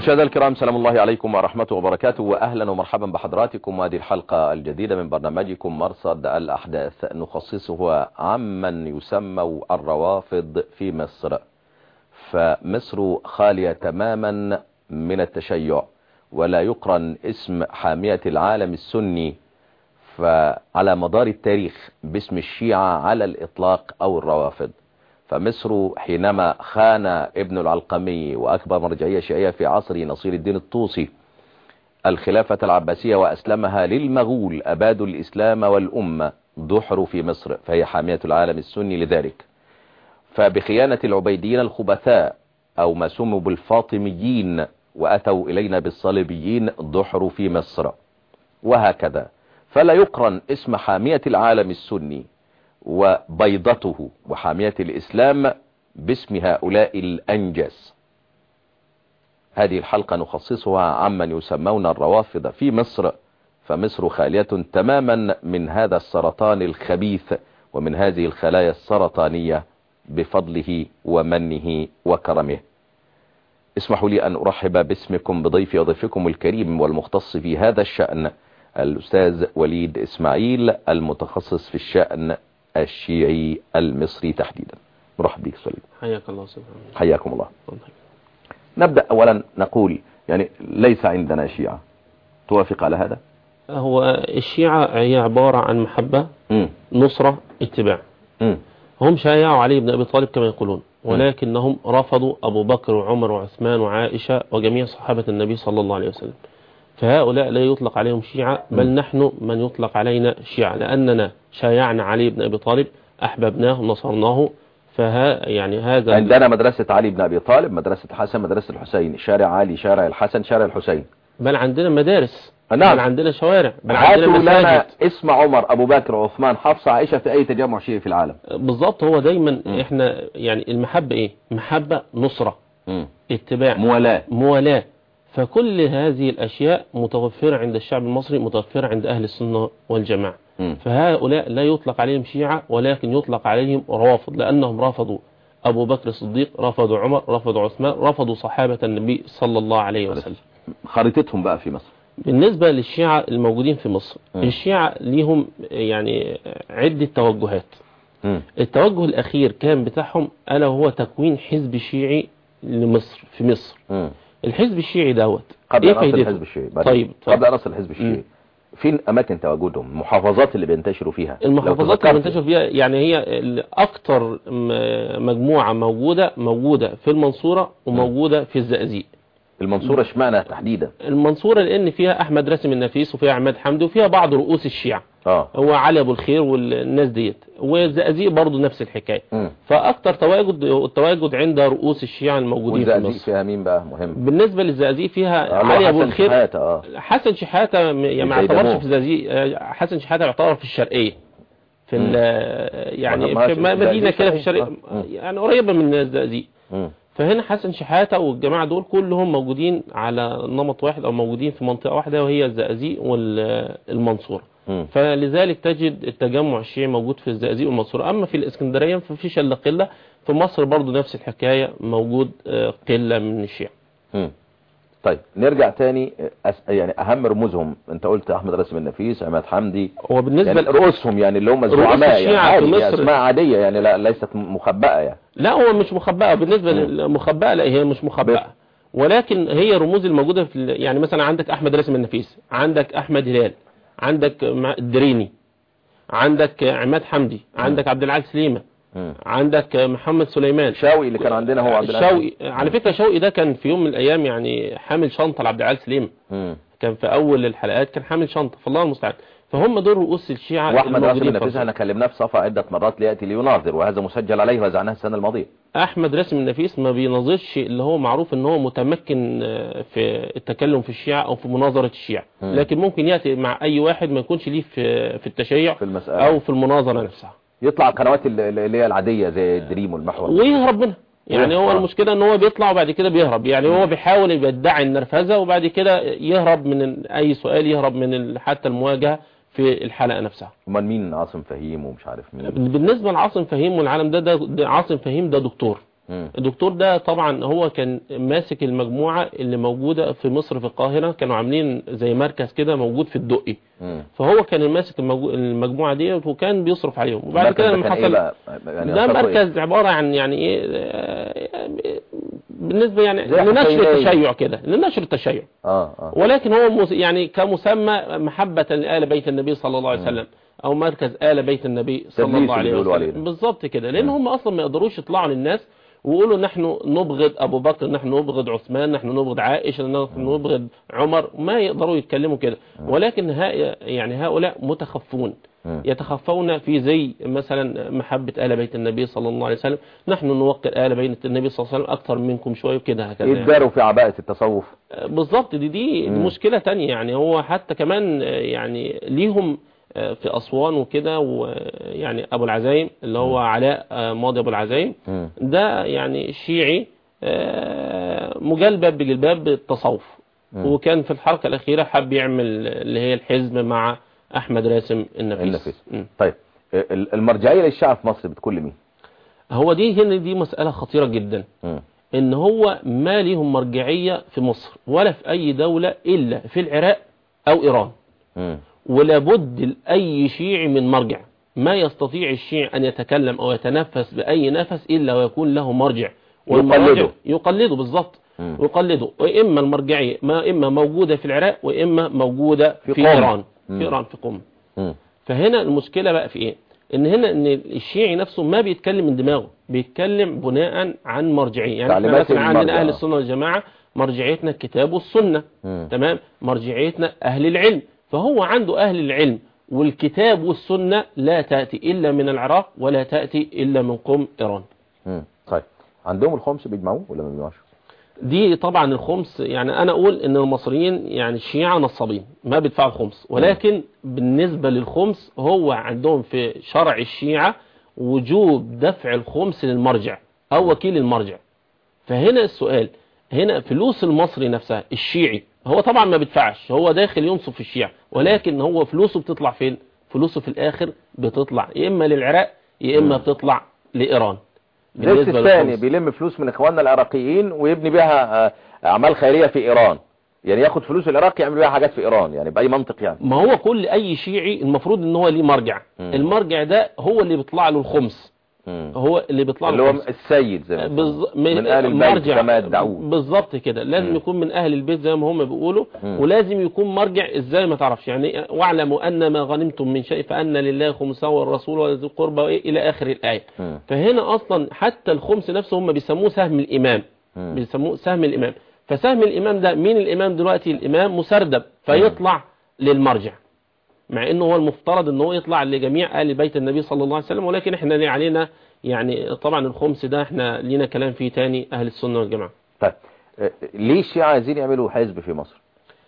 مشاهدينا الكرام سلام الله عليكم ورحمته وبركاته وأهلا ومرحبا بحضراتكم وهذه الحلقة الجديدة من برنامجكم مرصد الأحداث نخصصها عمن يسمى الروافض في مصر فمصر خالية تماما من التشيع ولا يقرن اسم حامية العالم السني فعلى مدار التاريخ باسم الشيعة على الإطلاق أو الروافض فمصر حينما خان ابن العلقمي وأكبر مرجعية شيعية في عصر نصير الدين الطوسي الخلافة العباسية وأسلمها للمغول أبادوا الإسلام والأمة دحروا في مصر فهي حامية العالم السني لذلك فبخيانة العبيديين الخبثاء أو ما سموا بالفاطميين وأتوا إلينا بالصليبيين دحروا في مصر وهكذا فلا يقرن اسم حامية العالم السني وبيضته وحامية الإسلام باسم هؤلاء الأنجاز هذه الحلقة نخصصها عمن يسمون الروافض في مصر فمصر خالية تماما من هذا السرطان الخبيث ومن هذه الخلايا السرطانية بفضله ومنه وكرمه اسمحوا لي أن أرحب باسمكم بضيفي وضيفكم الكريم والمختص في هذا الشأن الأستاذ وليد إسماعيل المتخصص في الشأن الشيعي المصري تحديدا مرحب بك سليم حياك الله سبحانه حياكم الله نبدأ أولا نقول يعني ليس عندنا شيعة توافق على هذا هو الشيعة هي عبارة عن محبة م. نصرة اتباع م. هم شايعوا علي بن أبي طالب كما يقولون ولكنهم رفضوا أبو بكر وعمر وعثمان وعائشة وجميع صحابة النبي صلى الله عليه وسلم فهؤلاء لا يطلق عليهم شيعة بل نحن من يطلق علينا شيعة لأننا شايعنا علي بن أبي طالب أحببناه نصرناه فها يعني هذا عندنا مدرسة علي بن أبي طالب مدرسة حسن مدرسة الحسين شارع علي شارع الحسن شارع الحسين بل عندنا مدارس نعم. بل عندنا شوارع بل هاتوا عندنا لنا مساجد اسم عمر أبو بكر وعثمان حفصة عائشة في أي تجمع شيعي في العالم بالظبط هو دايما احنا يعني المحبة ايه محبة نصرة م. اتباع موالاة موالاة فكل هذه الأشياء متوفرة عند الشعب المصري متوفرة عند أهل السنة والجماعة م. فهؤلاء لا يطلق عليهم شيعة ولكن يطلق عليهم روافض لأنهم رفضوا أبو بكر الصديق رفضوا عمر رفضوا عثمان رفضوا صحابة النبي صلى الله عليه وسلم خريطتهم بقى في مصر بالنسبة للشيعة الموجودين في مصر م. الشيعة ليهم يعني عدة توجهات م. التوجه الأخير كان بتاعهم ألا وهو تكوين حزب شيعي لمصر في مصر م. الحزب الشيعي دوت قبل ايه أن أصل فايدته الحزب الشيعي بعدين. طيب قبل اتفضل. أن أصل الحزب الشيعي فين أماكن تواجدهم المحافظات اللي بينتشروا فيها لو المحافظات تذكرت. اللي منتشر فيها يعني هي ال- اكتر م- مجموعة موجودة موجودة في المنصورة وموجودة في الزقازيق المنصورة اشمعنى تحديدا المنصورة لان فيها احمد راسم النفيس وفيها عماد حمدي وفيها بعض رؤوس الشيعة اه هو علي ابو الخير والناس ديت والزقازيق برضو نفس الحكاية مم. فاكتر تواجد التواجد عند رؤوس الشيعة الموجودين في والزقازيق مصر فيها مين بقى مهم بالنسبة للزقازيق فيها آه، الله علي ابو حسن الخير شحاتة، اه حسن شحاتة م- يعني ما زي اعتبرش دموع. في الزقازيق آه، حسن شحاتة يعتبر في الشرقية في ال- يعني ما- في ما- م- مدينة الزقازيق كده في صحيح. الشرق آه. يعني قريبة من الزقازيق مم. فهنا حسن شحاتة والجماعة دول كلهم موجودين على نمط واحد او موجودين في منطقة واحدة وهي الزقازيق والمنصورة مم. فلذلك تجد التجمع الشيعي موجود في الزقازيق والمنصورة اما في الاسكندرية ففي شلة قلة في مصر برضو نفس الحكاية موجود آه، قلة من الشيعة مم. طيب نرجع تاني أس... يعني اهم رموزهم انت قلت احمد راسم النفيس عماد حمدي وبالنسبة يعني رؤوسهم يعني اللي هم رؤوس الزعماء يعني الشيعة في عادي مصر. اسماء عادية يعني لا ليست مخبأة يعني لا هو مش مخبأة بالنسبة للمخبأة لا هي مش مخبأة ولكن هي رموز الموجودة في ال- يعني مثلا عندك أحمد راسم النفيس عندك أحمد هلال عندك مع- الدريني عندك عماد حمدي عندك عبد العال سليمة مم. عندك محمد سليمان شاوي اللي كان عندنا هو عبد العزيز. شوقي على فكرة شوقي ده كان في يوم من الأيام يعني حامل شنطة لعبد العال سليمة مم. كان في أول الحلقات كان حامل شنطة فالله المستعان فهم دول رؤوس الشيعة واحمد راسم الموجودين في النفيس مصر. احنا كلمناه في صفحة عدة مرات ليأتي ليناظر وهذا مسجل عليه وزعناه السنة الماضية احمد راسم النفيس ما بيناظرش اللي هو معروف ان هو متمكن آه، في التكلم في الشيعة او في مناظرة الشيعة مم. لكن ممكن يأتي مع اي واحد ما يكونش ليه في في التشيع في المسألة او في المناظرة نفسها يطلع القنوات اللي اللي هي العادية زي الدريم والمحور ويهرب منها يعني هو آه. المشكلة ان هو بيطلع وبعد كده بيهرب يعني هو بيحاول يدعي النرفزة وبعد كده يهرب من اي سؤال يهرب من ال- حتى المواجهة في الحلقة نفسها امال مين عاصم فهيم ومش عارف مين بالنسبة لعاصم فهيم والعالم ده, ده, ده عاصم فهيم ده دكتور مم. الدكتور ده طبعا هو كان ماسك المجموعة اللي موجودة في مصر في القاهرة كانوا عاملين زي مركز كده موجود في الدقي مم. فهو كان ماسك المجو- المجموعة دي وكان بيصرف عليهم وبعد المركز كده ده لما كان إيه حصل بقى؟ يعني ده نشاطه إيه؟ مركز عبارة عن يعني ايه آه، بالنسبة يعني زي لنشر حسينية. التشيع كده لنشر التشيع اه اه ولكن هو مس- يعني كمسمى محبة لآل بيت النبي صلى الله عليه وسلم او مركز آل بيت النبي صلى تدليس الله عليه اللي بيقولوا عليه وسلم ده. بالظبط كده لان مم. هم اصلا ما يقدروش يطلعوا للناس ويقولوا نحن نبغض ابو بكر نحن نبغض عثمان نحن نبغض عائشة نحن نبغض عمر ما يقدروا يتكلموا كده ولكن ها يعني هؤلاء متخفون مم. يتخفون في زي مثلا محبة آل بيت النبي صلى الله عليه وسلم نحن نوقر آل بيت النبي صلى الله عليه وسلم أكثر منكم شوية وكده هكذا يعني. يتداروا في عباءة التصوف بالظبط دي دي مم. مشكلة تانية يعني هو حتى كمان آه، يعني ليهم آه، في أسوان وكده ويعني أبو العزايم اللي هو علاء آه، ماضي أبو العزايم مم. ده يعني شيعي آه، مجلبب بجلباب التصوف مم. وكان في الحلقة الأخيرة حب يعمل اللي هي الحزب مع أحمد راسم النفيس, النفيس. مم. طيب ال- المرجعية للشيعة في مصر بتكون لمين؟ هو دي هنا دي مسألة خطيرة جدا مم. ان هو ما ليهم مرجعية في مصر ولا في اي دولة الا في العراق او ايران مم. ولابد لأي شيعي من مرجع ما يستطيع الشيعي أن يتكلم أو يتنفس بأي نفس إلا ويكون له مرجع والمراجع- يقلده. يقلده بالظبط مم. يقلده وإما المرجعية ما إما موجودة في العراق وإما موجودة في في, قم. إيران مم. في إيران في قم مم. فهنا المشكلة بقى في إيه إن هنا إن الشيعي نفسه ما بيتكلم من دماغه بيتكلم بناء عن مرجعية يعني احنا تعليمات مثلا عندنا المرجع. أهل السنة والجماعة مرجعيتنا الكتاب والسنة مم. تمام مرجعيتنا أهل العلم فهو عنده أهل العلم والكتاب والسنة لا تأتي إلا من العراق ولا تأتي إلا من قوم إيران مم. طيب عندهم الخمس بيجمعوه ولا ما بيجمعوش؟ دي طبعا الخمس يعني أنا أقول إن المصريين يعني الشيعة نصابين ما بيدفعوا الخمس ولكن بالنسبة للخمس هو عندهم في شرع الشيعة وجوب دفع الخمس للمرجع أو وكيل المرجع فهنا السؤال هنا فلوس المصري نفسها الشيعي هو طبعا ما بيدفعش هو داخل ينصف في الشيعة ولكن هو فلوسه بتطلع فين فلوسه في الآخر بتطلع يا إما للعراق يا إما بتطلع لإيران زي بالنسبة الثاني للخمس. بيلم فلوس من اخواننا العراقيين ويبني بيها آه، اعمال خيريه في ايران يعني ياخد فلوس العراق يعمل بيها حاجات في ايران يعني باي منطق يعني ما هو كل أي شيعي المفروض إن هو ليه مرجع مم. المرجع ده هو اللي بيطلع له الخمس مم. هو اللي بيطلع اللي له هو الخمس السيد زي ما بز... بيقولوا. م- من اهل البيت مرجع كما يدعون بالظبط كده لازم مم. يكون من اهل البيت زي ما هم بيقولوا مم. ولازم يكون مرجع ازاي ما تعرفش يعني واعلموا ان ما غنمتم من شيء فان لله خمسه والرسول وذي القربى وإيه الى اخر الايه مم. فهنا اصلا حتى الخمس نفسه هم بيسموه سهم الامام مم. بيسموه سهم الامام فسهم الامام ده مين الامام دلوقتي الامام مسردب فيطلع للمرجع مع انه هو المفترض ان هو يطلع لجميع اهل بيت النبي صلى الله عليه وسلم ولكن احنا ليه علينا يعني طبعا الخمس ده احنا لينا كلام فيه تاني اهل السنة والجماعة طيب آه، ليه الشيعة عايزين يعملوا حزب في مصر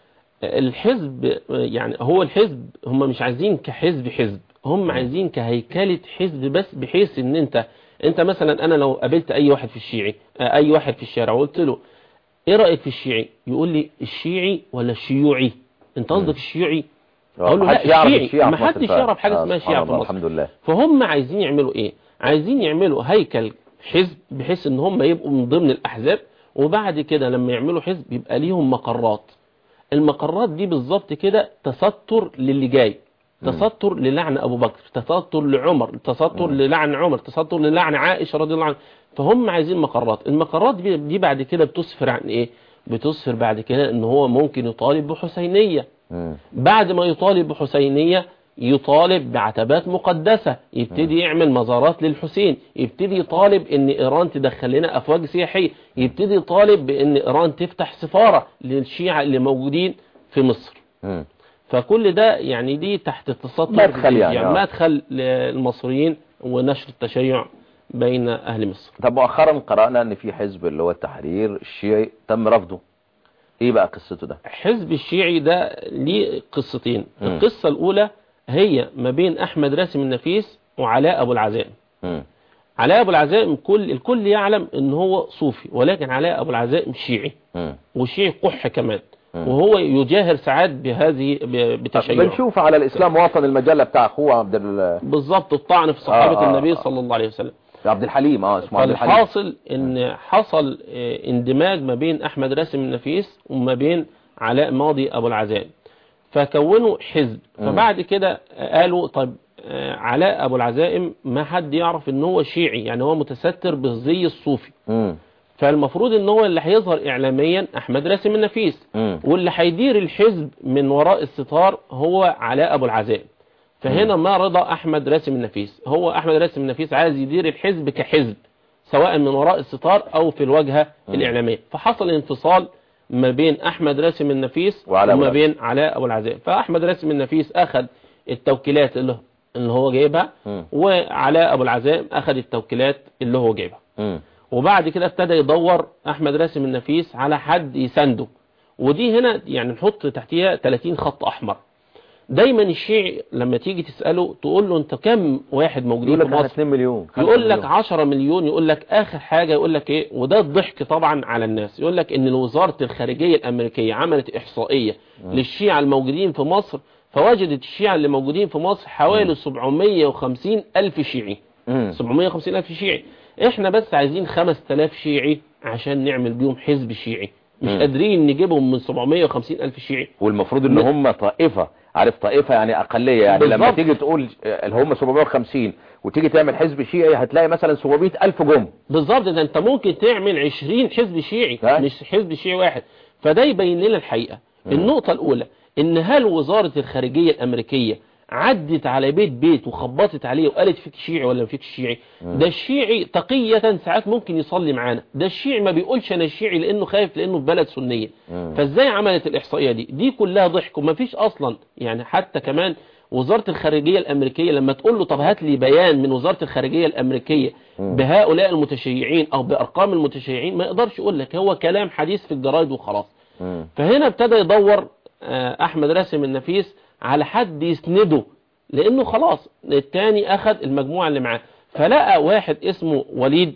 الحزب يعني هو الحزب هم مش عايزين كحزب حزب هم عايزين كهيكلة حزب بس بحيث ان انت انت مثلا انا لو قابلت اي واحد في الشيعي آه، اي واحد في الشارع وقلت له ايه رأيك في الشيعي يقول لي الشيعي ولا الشيوعي انت قصدك الشيوعي اقول له محدش لا يعرف الشيعي الشيعة ما في مصر حدش فعلا. يعرف حاجة آه، اسمها سبحان شيعة في الله، مصر الحمد لله فهم عايزين يعملوا ايه عايزين يعملوا هيكل حزب بحيث ان هم يبقوا من ضمن الاحزاب وبعد كده لما يعملوا حزب يبقى ليهم مقرات المقرات دي بالظبط كده تستر للي جاي تستر للعن ابو بكر تستر لعمر تستر مم. للعن عمر تستر للعن عائشة رضي الله عنها فهم عايزين مقرات المقرات دي دي بعد كده بتسفر عن ايه بتسفر بعد كده ان هو ممكن يطالب بحسينية مم. بعد ما يطالب بحسينية يطالب بعتبات مقدسة يبتدي يعمل مزارات للحسين يبتدي يطالب ان ايران تدخل لنا افواج سياحية يبتدي يطالب بان ايران تفتح سفارة للشيعة اللي موجودين في مصر مم. فكل ده يعني دي تحت التسطر مدخل يعني، آه. مدخل للمصريين ونشر التشيع بين اهل مصر طب مؤخرا قرأنا ان في حزب اللي هو التحرير الشيعي تم رفضه ايه بقى قصته ده حزب الشيعي ده ليه قصتين مم. القصة الأولى هي ما بين أحمد راسم النفيس وعلاء أبو العزائم مم. علاء أبو العزائم كل الكل يعلم ان هو صوفي ولكن علاء أبو العزائم شيعي مم. وشيعي قح كمان مم. وهو يجاهر ساعات بهذه ب- بتشيعه بنشوف على الاسلام وطن المجلة بتاع اخوه عبد ال بالظبط الطعن في صحابة آه، آه، النبي آه. صلى الله عليه وسلم عبد الحليم اه اسمه عبد الحليم فالحاصل ان حصل آه، اندماج ما بين احمد راسم النفيس وما بين علاء ماضي ابو العزائم فكونوا حزب مم. فبعد كده قالوا طيب آه، علاء ابو العزائم ما حد يعرف ان هو شيعي يعني هو متستر بالزي الصوفي مم. فالمفروض ان هو اللي هيظهر اعلاميا احمد راسم النفيس مم. واللي هيدير الحزب من وراء الستار هو علاء ابو العزائم فهنا ما رضى احمد راسم النفيس هو احمد راسم النفيس عايز يدير الحزب كحزب سواء من وراء الستار او في الواجهه مم. الاعلاميه فحصل انفصال ما بين احمد راسم النفيس وعلاء أبو وما العزائم. بين علاء ابو العزائم فاحمد راسم النفيس اخذ التوكيلات اللي اللي هو جايبها مم. وعلاء ابو العزائم اخذ التوكيلات اللي هو جايبها مم. وبعد كده ابتدى يدور احمد راسم النفيس على حد يسنده ودي هنا يعني نحط تحتيها 30 خط احمر دايما الشيعي لما تيجي تساله تقول له انت كم واحد موجودين يقول في لك احنا مصر 2 مليون خمسة يقول لك مليون. 10 مليون يقول لك اخر حاجه يقول لك ايه وده الضحك طبعا على الناس يقول لك ان وزاره الخارجيه الامريكيه عملت احصائيه للشيعة الموجودين في مصر فوجدت الشيعة اللي موجودين في مصر حوالي 750 الف شيعي مم. 750 الف شيعي احنا بس عايزين 5000 شيعي عشان نعمل بيهم حزب شيعي مش مم. قادرين نجيبهم من 750 الف شيعي والمفروض ان هم طائفة عارف طائفة يعني اقلية يعني لما بالظبط. تيجي تقول آه، اللي هم 750 وتيجي تعمل حزب شيعي هتلاقي مثلا 700 الف جم بالظبط ده انت ممكن تعمل 20 حزب شيعي أي. مش حزب شيعي واحد فده يبين لنا الحقيقة النقطة الأولى إن هل وزارة الخارجية الأمريكية عدت على بيت بيت وخبطت عليه وقالت فيك شيعي ولا ما فيك شيعي ده الشيعي تقية ساعات ممكن يصلي معانا ده الشيعي ما بيقولش أنا شيعي لأنه خايف لأنه في بلد سنية مم. فازاي عملت الإحصائية دي دي كلها ضحك وما فيش أصلا يعني حتى كمان وزارة الخارجية الأمريكية لما تقول له طب هات لي بيان من وزارة الخارجية الأمريكية مم. بهؤلاء المتشيعين أو بأرقام المتشيعين ما يقدرش يقول لك هو كلام حديث في الجرايد وخلاص مم. فهنا ابتدى يدور آه، أحمد راسم النفيس على حد يسنده لأنه خلاص التاني أخذ المجموعة اللي معاه فلقى واحد اسمه وليد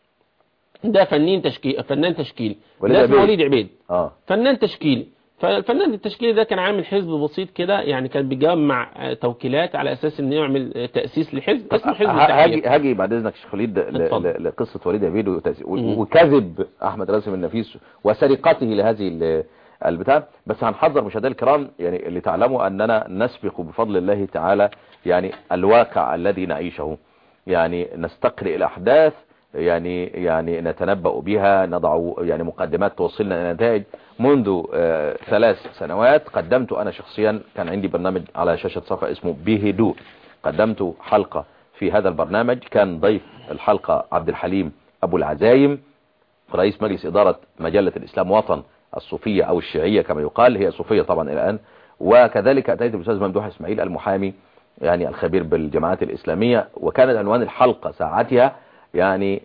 ده فنين تشكيل فنان تشكيلي وليد ده اسمه عبيد. وليد عبيد اه فنان تشكيلي فالفنان التشكيلي ده كان عامل حزب بسيط كده يعني كان بيجمع آه، توكيلات على اساس انه يعمل آه، تاسيس لحزب اسمه حزب ه- هاجي التحرير هاجي بعد اذنك شيخ وليد ل- اتفضل. ل- لقصه وليد عبيد وتز- و- مم. وكذب احمد راسم النفيس وسرقته لهذه ال- البتاع بس هنحذر مشاهدينا الكرام يعني اللي تعلموا اننا نسبق بفضل الله تعالى يعني الواقع الذي نعيشه يعني نستقرئ الاحداث يعني يعني نتنبأ بها نضع يعني مقدمات توصلنا الى نتائج منذ آه، ثلاث سنوات قدمت انا شخصيا كان عندي برنامج على شاشة صفا اسمه بهدوء قدمت حلقة في هذا البرنامج كان ضيف الحلقة عبد الحليم ابو العزايم رئيس مجلس إدارة مجلة الإسلام وطن الصوفية أو الشيعية كما يقال هي صوفية طبعا إلى الآن وكذلك أتيت بالأستاذ ممدوح إسماعيل المحامي يعني الخبير بالجماعات الإسلامية وكانت عنوان الحلقة ساعتها يعني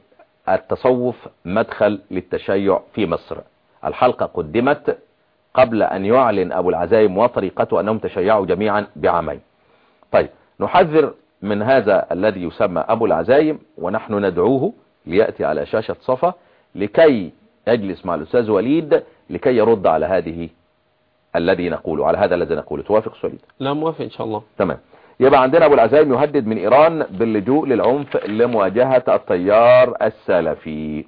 التصوف مدخل للتشيع في مصر الحلقة قدمت قبل أن يعلن أبو العزايم وطريقته أنهم تشيعوا جميعا بعامين طيب نحذر من هذا الذي يسمى أبو العزايم ونحن ندعوه ليأتي على شاشة صفا لكي يجلس مع الأستاذ وليد لكي يرد على هذه الذي نقوله على هذا الذي نقوله توافق أستاذ وليد لا موافق ان شاء الله تمام يبقى عندنا أبو العزايم يهدد من إيران باللجوء للعنف لمواجهة التيار السلفي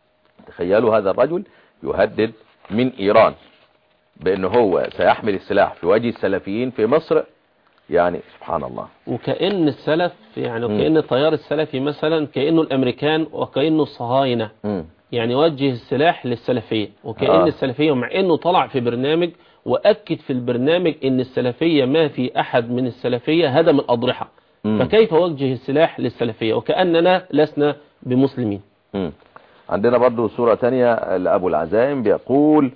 تخيلوا هذا الرجل يهدد من إيران بأنه هو سيحمل السلاح في وجه السلفيين في مصر يعني سبحان الله وكأن السلف يعني مم. وكأن التيار السلفي مثلا كأنه الامريكان وكأنه الصهاينة مم. يعني وجه السلاح للسلفية وكأن آه. السلفية مع انه طلع في برنامج واكد في البرنامج ان السلفية ما في احد من السلفية هدم الاضرحة مم. فكيف وجه السلاح للسلفية وكأننا لسنا بمسلمين مم. عندنا برضو صورة تانية لأبو العزائم بيقول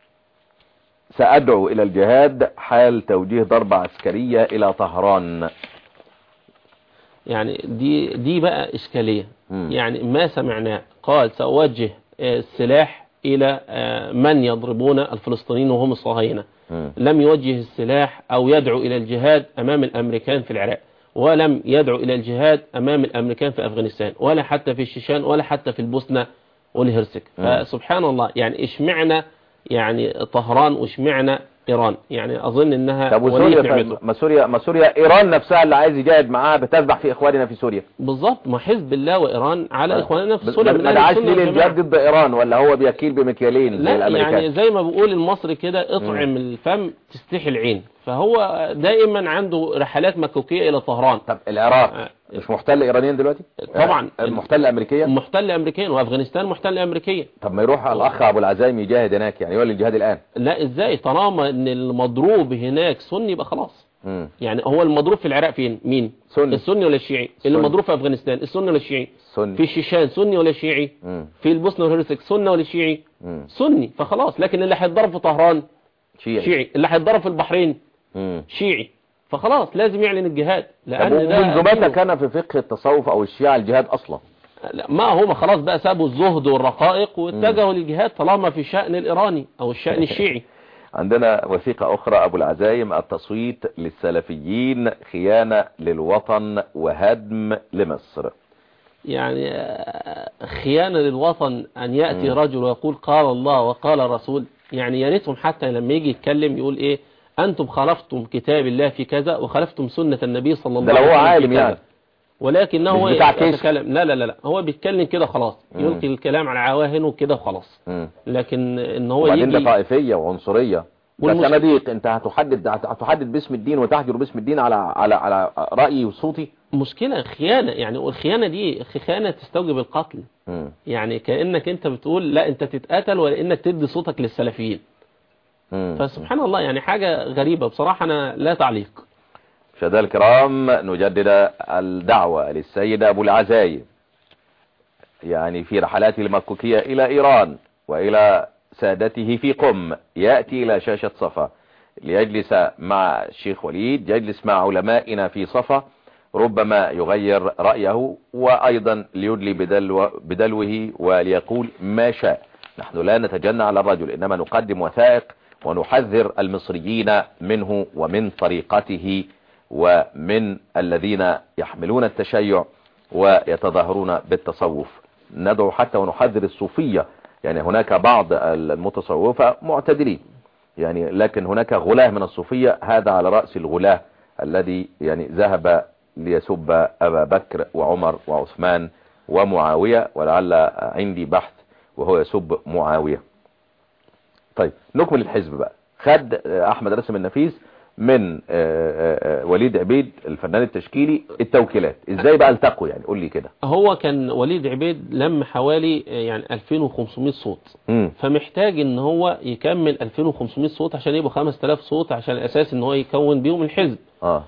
سأدعو إلى الجهاد حال توجيه ضربة عسكرية إلى طهران يعني دي دي بقى إشكالية مم. يعني ما سمعناه قال سأوجه آه، السلاح إلى آه، من يضربون الفلسطينيين وهم الصهاينة مم. لم يوجه السلاح أو يدعو إلى الجهاد أمام الأمريكان في العراق ولم يدعو إلى الجهاد أمام الأمريكان في أفغانستان ولا حتى في الشيشان ولا حتى في البوسنة والهرسك مم. فسبحان الله يعني إشمعنا يعني طهران وإشمعنا ايران يعني اظن انها طب ولية وسوريا نعمته طيب ما سوريا ما سوريا ايران نفسها اللي عايز يجاهد معاها بتذبح في اخواننا في سوريا بالظبط ما حزب الله وايران على اخواننا في سوريا ما من ما أهل دعاش السنة ليه والجماعة. للجهاد ضد ايران ولا هو بيكيل بمكيالين زي لا الامريكان يعني زي ما بيقول المصري كده اطعم الفم تستحي العين فهو دائما عنده رحلات مكوكية الى طهران طب العراق آه. مش محتل ايرانيا دلوقتي طبعا. آه، محتل امريكيا محتل امريكيا وافغانستان محتل امريكيا طب ما يروح الاخ ابو العزايم يجاهد هناك يعني يولي الجهاد الان لا ازاي طالما ان المضروب هناك سني يبقى خلاص مم. يعني هو المضروب في العراق فين مين سني. السني ولا الشيعي اللي سني. مضروب في افغانستان السني ولا الشيعي سني في الشيشان سني ولا شيعي مم. في البوسنه والهرسك سنه ولا شيعي مم. سني فخلاص لكن اللي هيتضرب في طهران شيعي شيعي اللي هيتضرب في البحرين مم. شيعي فخلاص لازم يعلن الجهاد طب لان ده ومنذ متى دينه. كان في فقه التصوف او الشيعة الجهاد اصلا لا، ما هو ما خلاص بقى سابوا الزهد والرقائق واتجهوا للجهاد طالما في شأن الإيراني أو الشأن الشيعي عندنا وثيقة أخرى أبو العزايم التصويت للسلفيين خيانة للوطن وهدم لمصر يعني آه، خيانة للوطن أن يأتي رجل ويقول قال الله وقال الرسول يعني يا ريتهم حتى لما يجي يتكلم يقول إيه أنتم خالفتم كتاب الله في كذا وخالفتم سنة النبي صلى الله ده لو عليه هو وسلم في عالم كذا. يعني ولكنه مش هو بتاع كيس. يتكلم لا لا لا لا هو بيتكلم كده خلاص مم. يلقي الكلام على عواهنه كده وخلاص مم. لكن ان هو وبعدين ده يجي طائفية وعنصرية ده والمش- صناديق انت هتحدد هتحدد باسم الدين وتحجر باسم الدين على على على رأيي وصوتي مشكلة خيانة يعني والخيانة دي خيانة تستوجب القتل مم. يعني كأنك انت بتقول لا انت تتقتل ولا انك تدي صوتك للسلفيين مم. فسبحان الله يعني حاجة غريبة بصراحة انا لا تعليق مشاهدينا الكرام نجدد الدعوة للسيد أبو العزايم يعني في رحلاته المكوكية إلى إيران وإلى سادته في قم يأتي إلى شاشة صفا ليجلس مع الشيخ وليد يجلس مع علمائنا في صفا ربما يغير رأيه وأيضا ليدلي بدلو بدلوه وليقول ما شاء نحن لا نتجنى على الرجل إنما نقدم وثائق ونحذر المصريين منه ومن طريقته ومن الذين يحملون التشيع ويتظاهرون بالتصوف ندعو حتى ونحذر الصوفية يعني هناك بعض المتصوفة معتدلين يعني لكن هناك غلاه من الصوفية هذا على رأس الغلاه الذي يعني ذهب ليسب أبا بكر وعمر وعثمان ومعاوية ولعل عندي بحث وهو يسب معاوية طيب نكمل الحزب بقى خد احمد رسم النفيس من وليد عبيد الفنان التشكيلي التوكيلات ازاي بقى التقوا يعني قول لي كده هو كان وليد عبيد لم حوالي يعني 2500 صوت امم فمحتاج ان هو يكمل 2500 صوت عشان يبقوا 5000 صوت عشان الاساس ان هو يكون بيهم الحزب اه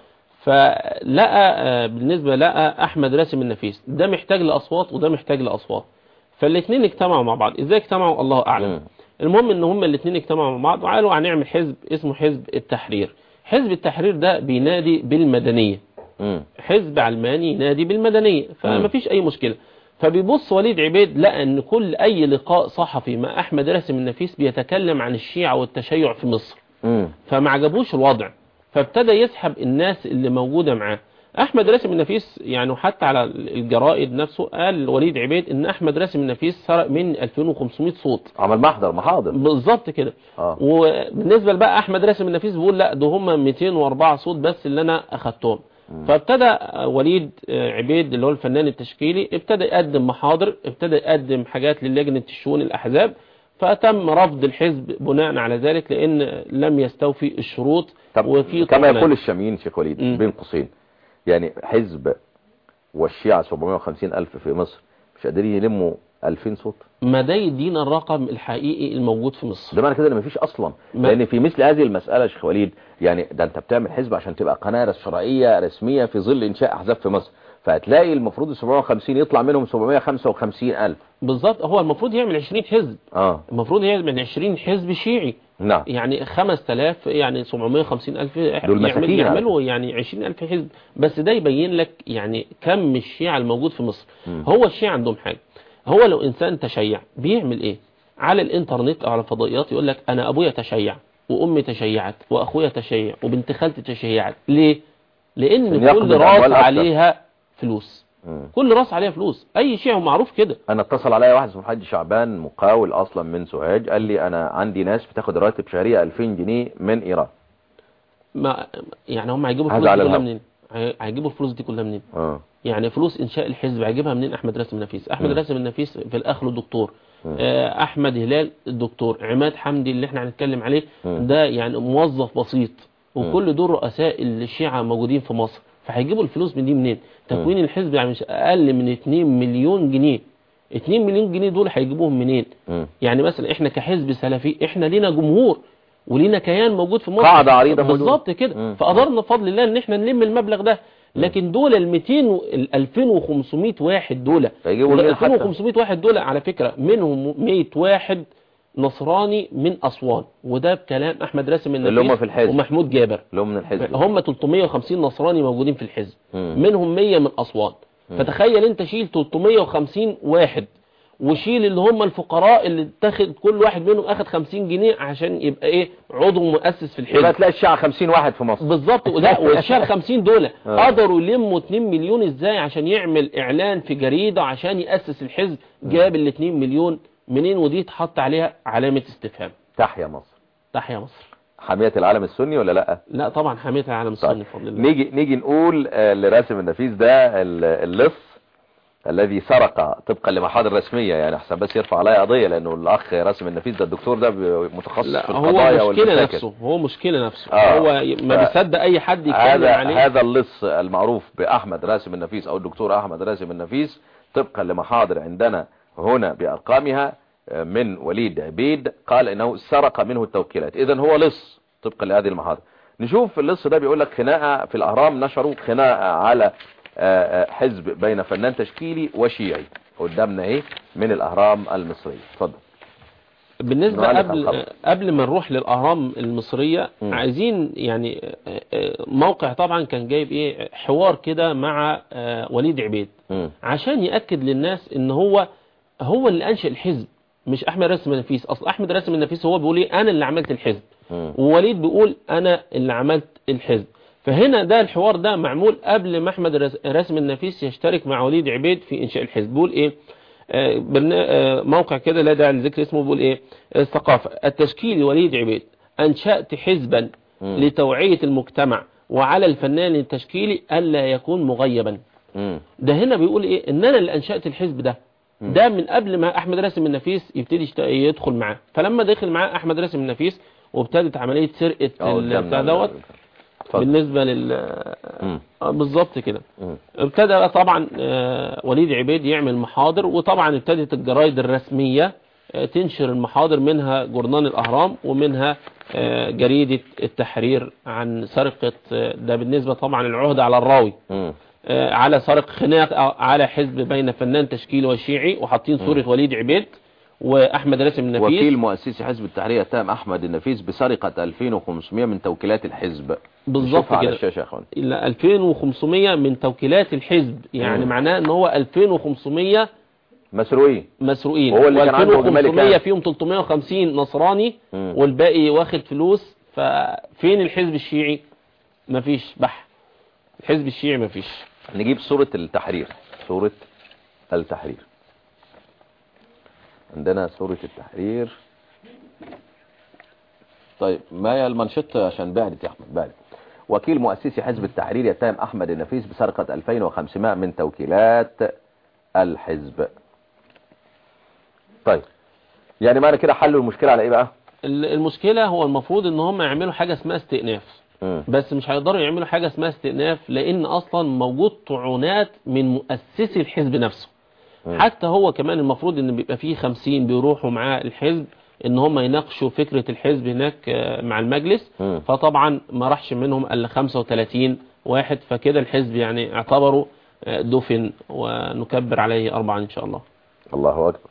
فلقى آه، بالنسبة لقى احمد راسم النفيس ده محتاج لاصوات وده محتاج لاصوات فالاثنين اجتمعوا مع بعض ازاي اجتمعوا الله اعلم مم. المهم ان هما الاثنين اجتمعوا مع بعض وقالوا هنعمل حزب اسمه حزب التحرير حزب التحرير ده بينادي بالمدنية امم حزب علماني ينادي بالمدنية فما فيش اي مشكلة فبيبص وليد عبيد لقى ان كل اي لقاء صحفي مع احمد راسم النفيس بيتكلم عن الشيعة والتشيع في مصر امم فما عجبوش الوضع فابتدى يسحب الناس اللي موجودة معاه احمد راسم النفيس يعني حتى على الجرائد نفسه قال وليد عبيد ان احمد راسم النفيس سرق من 2500 صوت عمل محضر محاضر بالظبط كده اه وبالنسبة بقى احمد راسم النفيس بيقول لا ده هم 204 صوت بس اللي انا اخدتهم فابتدى وليد عبيد اللي هو الفنان التشكيلي ابتدى يقدم محاضر ابتدى يقدم حاجات للجنة الشؤون الاحزاب فتم رفض الحزب بناء على ذلك لان لم يستوفي الشروط طب وفي كما طعونات. يقول الشاميين شيخ وليد مم. بين قوسين يعني حزب والشيعة 750 ألف في مصر مش قادرين يلموا 2000 صوت ما ده يدينا الرقم الحقيقي الموجود في مصر ده معنى كده ان مفيش اصلا ما- لان في مثل هذه المسألة يا شيخ وليد يعني ده انت بتعمل حزب عشان تبقى قناة شرعية رسمية في ظل انشاء احزاب في مصر فهتلاقي المفروض ال 750 يطلع منهم 755 ألف بالظبط هو المفروض يعمل 20 حزب اه المفروض يعمل 20 حزب شيعي نعم يعني 5000 يعني 750 ألف دول مساكين على يعملوا يعني 20 ألف حزب بس ده يبين لك يعني كم الشيعة الموجود في مصر مم. هو الشيعة عندهم حاجة هو لو إنسان تشيع بيعمل إيه على الإنترنت أو على الفضائيات يقول لك أنا أبويا تشيع وأمي تشيعت وأخويا تشيع وبنت خالتي تشيعت ليه لأن عشان ياخد كل الأموال راس أكتر. عليها فلوس مم. كل راس عليها فلوس اي شيء معروف كده انا اتصل عليا واحد اسمه الحاج شعبان مقاول اصلا من سوهاج قال لي انا عندي ناس بتاخد راتب شهريه 2000 جنيه من ايران ما يعني هم هيجيبوا هذا الفلوس على دي كلها الهوا. منين هي- هيجيبوا الفلوس دي كلها منين اه يعني فلوس انشاء الحزب هيجيبها منين احمد راسم النفيس احمد مم. راسم النفيس في الاخر دكتور مم. آه، احمد هلال الدكتور عماد حمدي اللي احنا هنتكلم عليه مم. ده يعني موظف بسيط وكل دول رؤساء الشيعة موجودين في مصر فهيجيبوا الفلوس من دي منين تكوين الحزب يعني مش اقل من 2 مليون جنيه 2 مليون جنيه دول هيجيبوهم منين مم. يعني مثلا احنا كحزب سلفي احنا لينا جمهور ولينا كيان موجود في مصر قاعدة عريضة موجودة. بالظبط كده مم. فقدرنا بفضل الله ان احنا نلم المبلغ ده لكن دول ال 200 و- ال 2500 واحد دول فيجيبوا وال منين حتى 2500 واحد دول على فكرة منهم 100 واحد نصراني من أسوان وده بكلام أحمد راسم النفيس اللي هم في الحزب. ومحمود جابر اللي هم من الحزب هم 350 نصراني موجودين في الحزب مم. منهم 100 من أسوان فتخيل انت شيل 350 واحد وشيل اللي هم الفقراء اللي اتاخد كل واحد منهم اخد 50 جنيه عشان يبقى ايه عضو مؤسس في يبقى الحزب تلاقي الشيعة 50 واحد في مصر بالظبط ولا والشهر 50 دول آه. قدروا يلموا 2 مليون ازاي عشان يعمل اعلان في جريدة عشان يأسس الحزب جاب ال 2 مليون منين ودي اتحط عليها علامة استفهام تحيا مصر تحيا مصر حامية العالم السني ولا لا لا طبعا حمية العالم طيب. السني بفضل الله نيجي نيجي نقول آه، لراسم النفيس ده ال- اللص الذي سرق طبقا لمحاضر رسمية يعني احسن بس يرفع عليا قضية لانه الاخ راسم النفيس ده الدكتور ده ب- متخصص لا في هو القضايا مشكلة والمشاكل نفسه هو مشكلة نفسه آه. هو ما ف- بيصدق اي حد يتكلم هذا عليه هذا اللص المعروف بأحمد راسم النفيس أو الدكتور أحمد راسم النفيس طبقا لمحاضر عندنا هنا بأرقامها آه، من وليد عبيد قال إنه سرق منه التوكيلات إذا هو لص طبقا لهذه المحاضر نشوف اللص ده بيقول لك خناقة في الأهرام نشروا خناقة على آه، آه، حزب بين فنان تشكيلي وشيعي قدامنا ايه من الأهرام المصرية اتفضل بالنسبة نعلق على قبل الخبر. قبل ما نروح للأهرام المصرية مم. عايزين يعني آه، آه، موقع طبعا كان جايب ايه حوار كده مع آه، وليد عبيد مم. عشان يأكد للناس ان هو هو اللي أنشأ الحزب مش أحمد راسم النفيس أصل أحمد راسم النفيس هو بيقول ايه أنا اللي عملت الحزب مم. ووليد بيقول أنا اللي عملت الحزب فهنا ده الحوار ده معمول قبل ما أحمد راس- راسم النفيس يشترك مع وليد عبيد في إنشاء الحزب بيقول إيه آه، برنا- آه، موقع كده لا داعي لذكر اسمه بيقول إيه الثقافة التشكيلي وليد عبيد أنشأت حزبا مم. لتوعية المجتمع وعلى الفنان التشكيلي ألا يكون مغيبا مم. ده هنا بيقول ايه ان انا اللي انشأت الحزب ده ده من قبل ما احمد راسم النفيس يبتدي يشت- يدخل معاه فلما دخل معاه احمد راسم النفيس وابتدت عملية سرقة أهو ال- بتاع قدامنا. دوت اتفضل. بالنسبة لل مم. آه، بالظبط كده مم. ابتدى بقى طبعا آه، وليد عبيد يعمل محاضر وطبعا ابتدت الجرايد الرسمية آه، تنشر المحاضر منها جورنال الأهرام ومنها آه، جريدة التحرير عن سرقة آه، ده بالنسبة طبعا العهد على الراوي مم. آه، على سرق خناق آه، على حزب بين فنان تشكيلي وشيعي وحاطين صورة وليد عبيد وأحمد راسم النفيس وكيل مؤسسي حزب التحرير اتهم احمد النفيس بسرقة 2500 من توكيلات الحزب بالظبط نشوفها على كده الشاشة يا اخوان إلى 2500 من توكيلات الحزب يعني مم. معناه ان هو 2500 مسروقين مسروقين وهو اللي كان عنده جمالي و2500 كام؟ فيهم 350 نصراني مم. والباقي واخد فلوس ففين الحزب الشيعي مفيش بح الحزب الشيعي مفيش نجيب صورة التحرير صورة التحرير عندنا صورة التحرير طيب ما هي المنشط عشان بعدت يا احمد بعدت وكيل مؤسسي حزب التحرير يتهم احمد النفيس بسرقة 2500 من توكيلات الحزب طيب يعني معنى كده حلوا المشكلة على ايه بقى ال- المشكلة هو المفروض ان هم يعملوا حاجة اسمها استئناف مم. بس مش هيقدروا يعملوا حاجة اسمها استئناف لان اصلا موجود طعونات من مؤسسي الحزب نفسه مم. حتى هو كمان المفروض ان بيبقى فيه 50 بيروحوا معاه الحزب ان هم يناقشوا فكرة الحزب هناك آه، مع المجلس مم. فطبعا ما راحش منهم الا 35 واحد فكده الحزب يعني اعتبروا آه، دفن ونكبر عليه اربعا ان شاء الله الله اكبر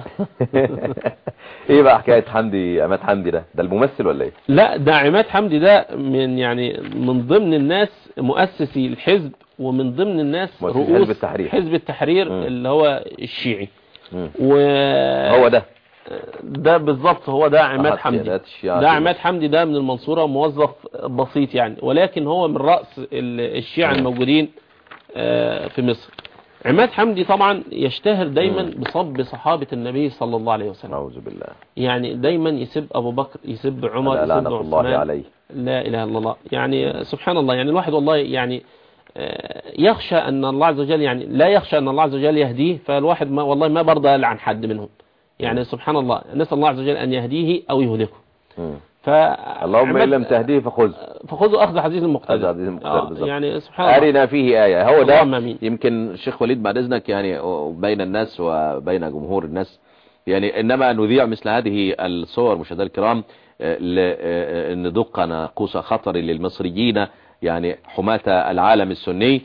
ايه بقى حكاية حمدي عماد حمدي ده ده الممثل ولا ايه لا ده عماد حمدي ده من يعني من ضمن الناس مؤسسي الحزب ومن ضمن الناس مؤسسي رؤوس حزب التحرير. حزب التحرير مم. اللي هو الشيعي مم. و هو ده ده بالظبط هو ده عماد أحد حمدي قيادات الشيعة ده في عماد حمدي ده من المنصورة موظف بسيط يعني ولكن هو من رأس ال- الشيعة مم. الموجودين آه، في مصر عماد حمدي طبعا يشتهر دايما بصب صحابة النبي صلى الله عليه وسلم نعوذ بالله يعني دايما يسب أبو بكر يسب عمر لا يسب لعنة الله عثمان عليه لا إله إلا الله يعني سبحان الله يعني الواحد والله يعني آه، يخشى أن الله عز وجل يعني لا يخشى أن الله عز وجل يهديه فالواحد ما والله ما برضى يلعن حد منهم يعني سبحان الله نسأل الله عز وجل أن يهديه أو يهلكه مم. ف اللهم إن لم تهديه فخذ فخذوا أخذ حديث المقتدى هذا حديث المقتدى آه، بالظبط. يعني سبحان الله أرنا فيه آية هو ده اللهم آمين. يمكن الشيخ وليد بعد إذنك يعني بين الناس وبين جمهور الناس يعني إنما نذيع مثل هذه الصور مشاهدينا الكرام آه، ل- آه، أن ندق ناقوس خطر للمصريين يعني حماة العالم السني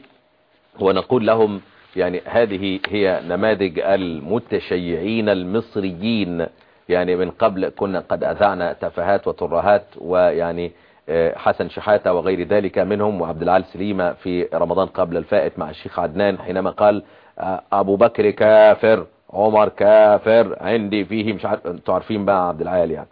ونقول لهم يعني هذه هي نماذج المتشيعين المصريين يعني من قبل كنا قد أذعنا تفاهات وترهات ويعني آه، حسن شحاتة وغير ذلك منهم وعبد العال سليمة في رمضان قبل الفائت مع الشيخ عدنان حينما قال آه، أبو بكر كافر عمر كافر عندي فيه مش عارف انتوا عارفين بقى عبد العال يعني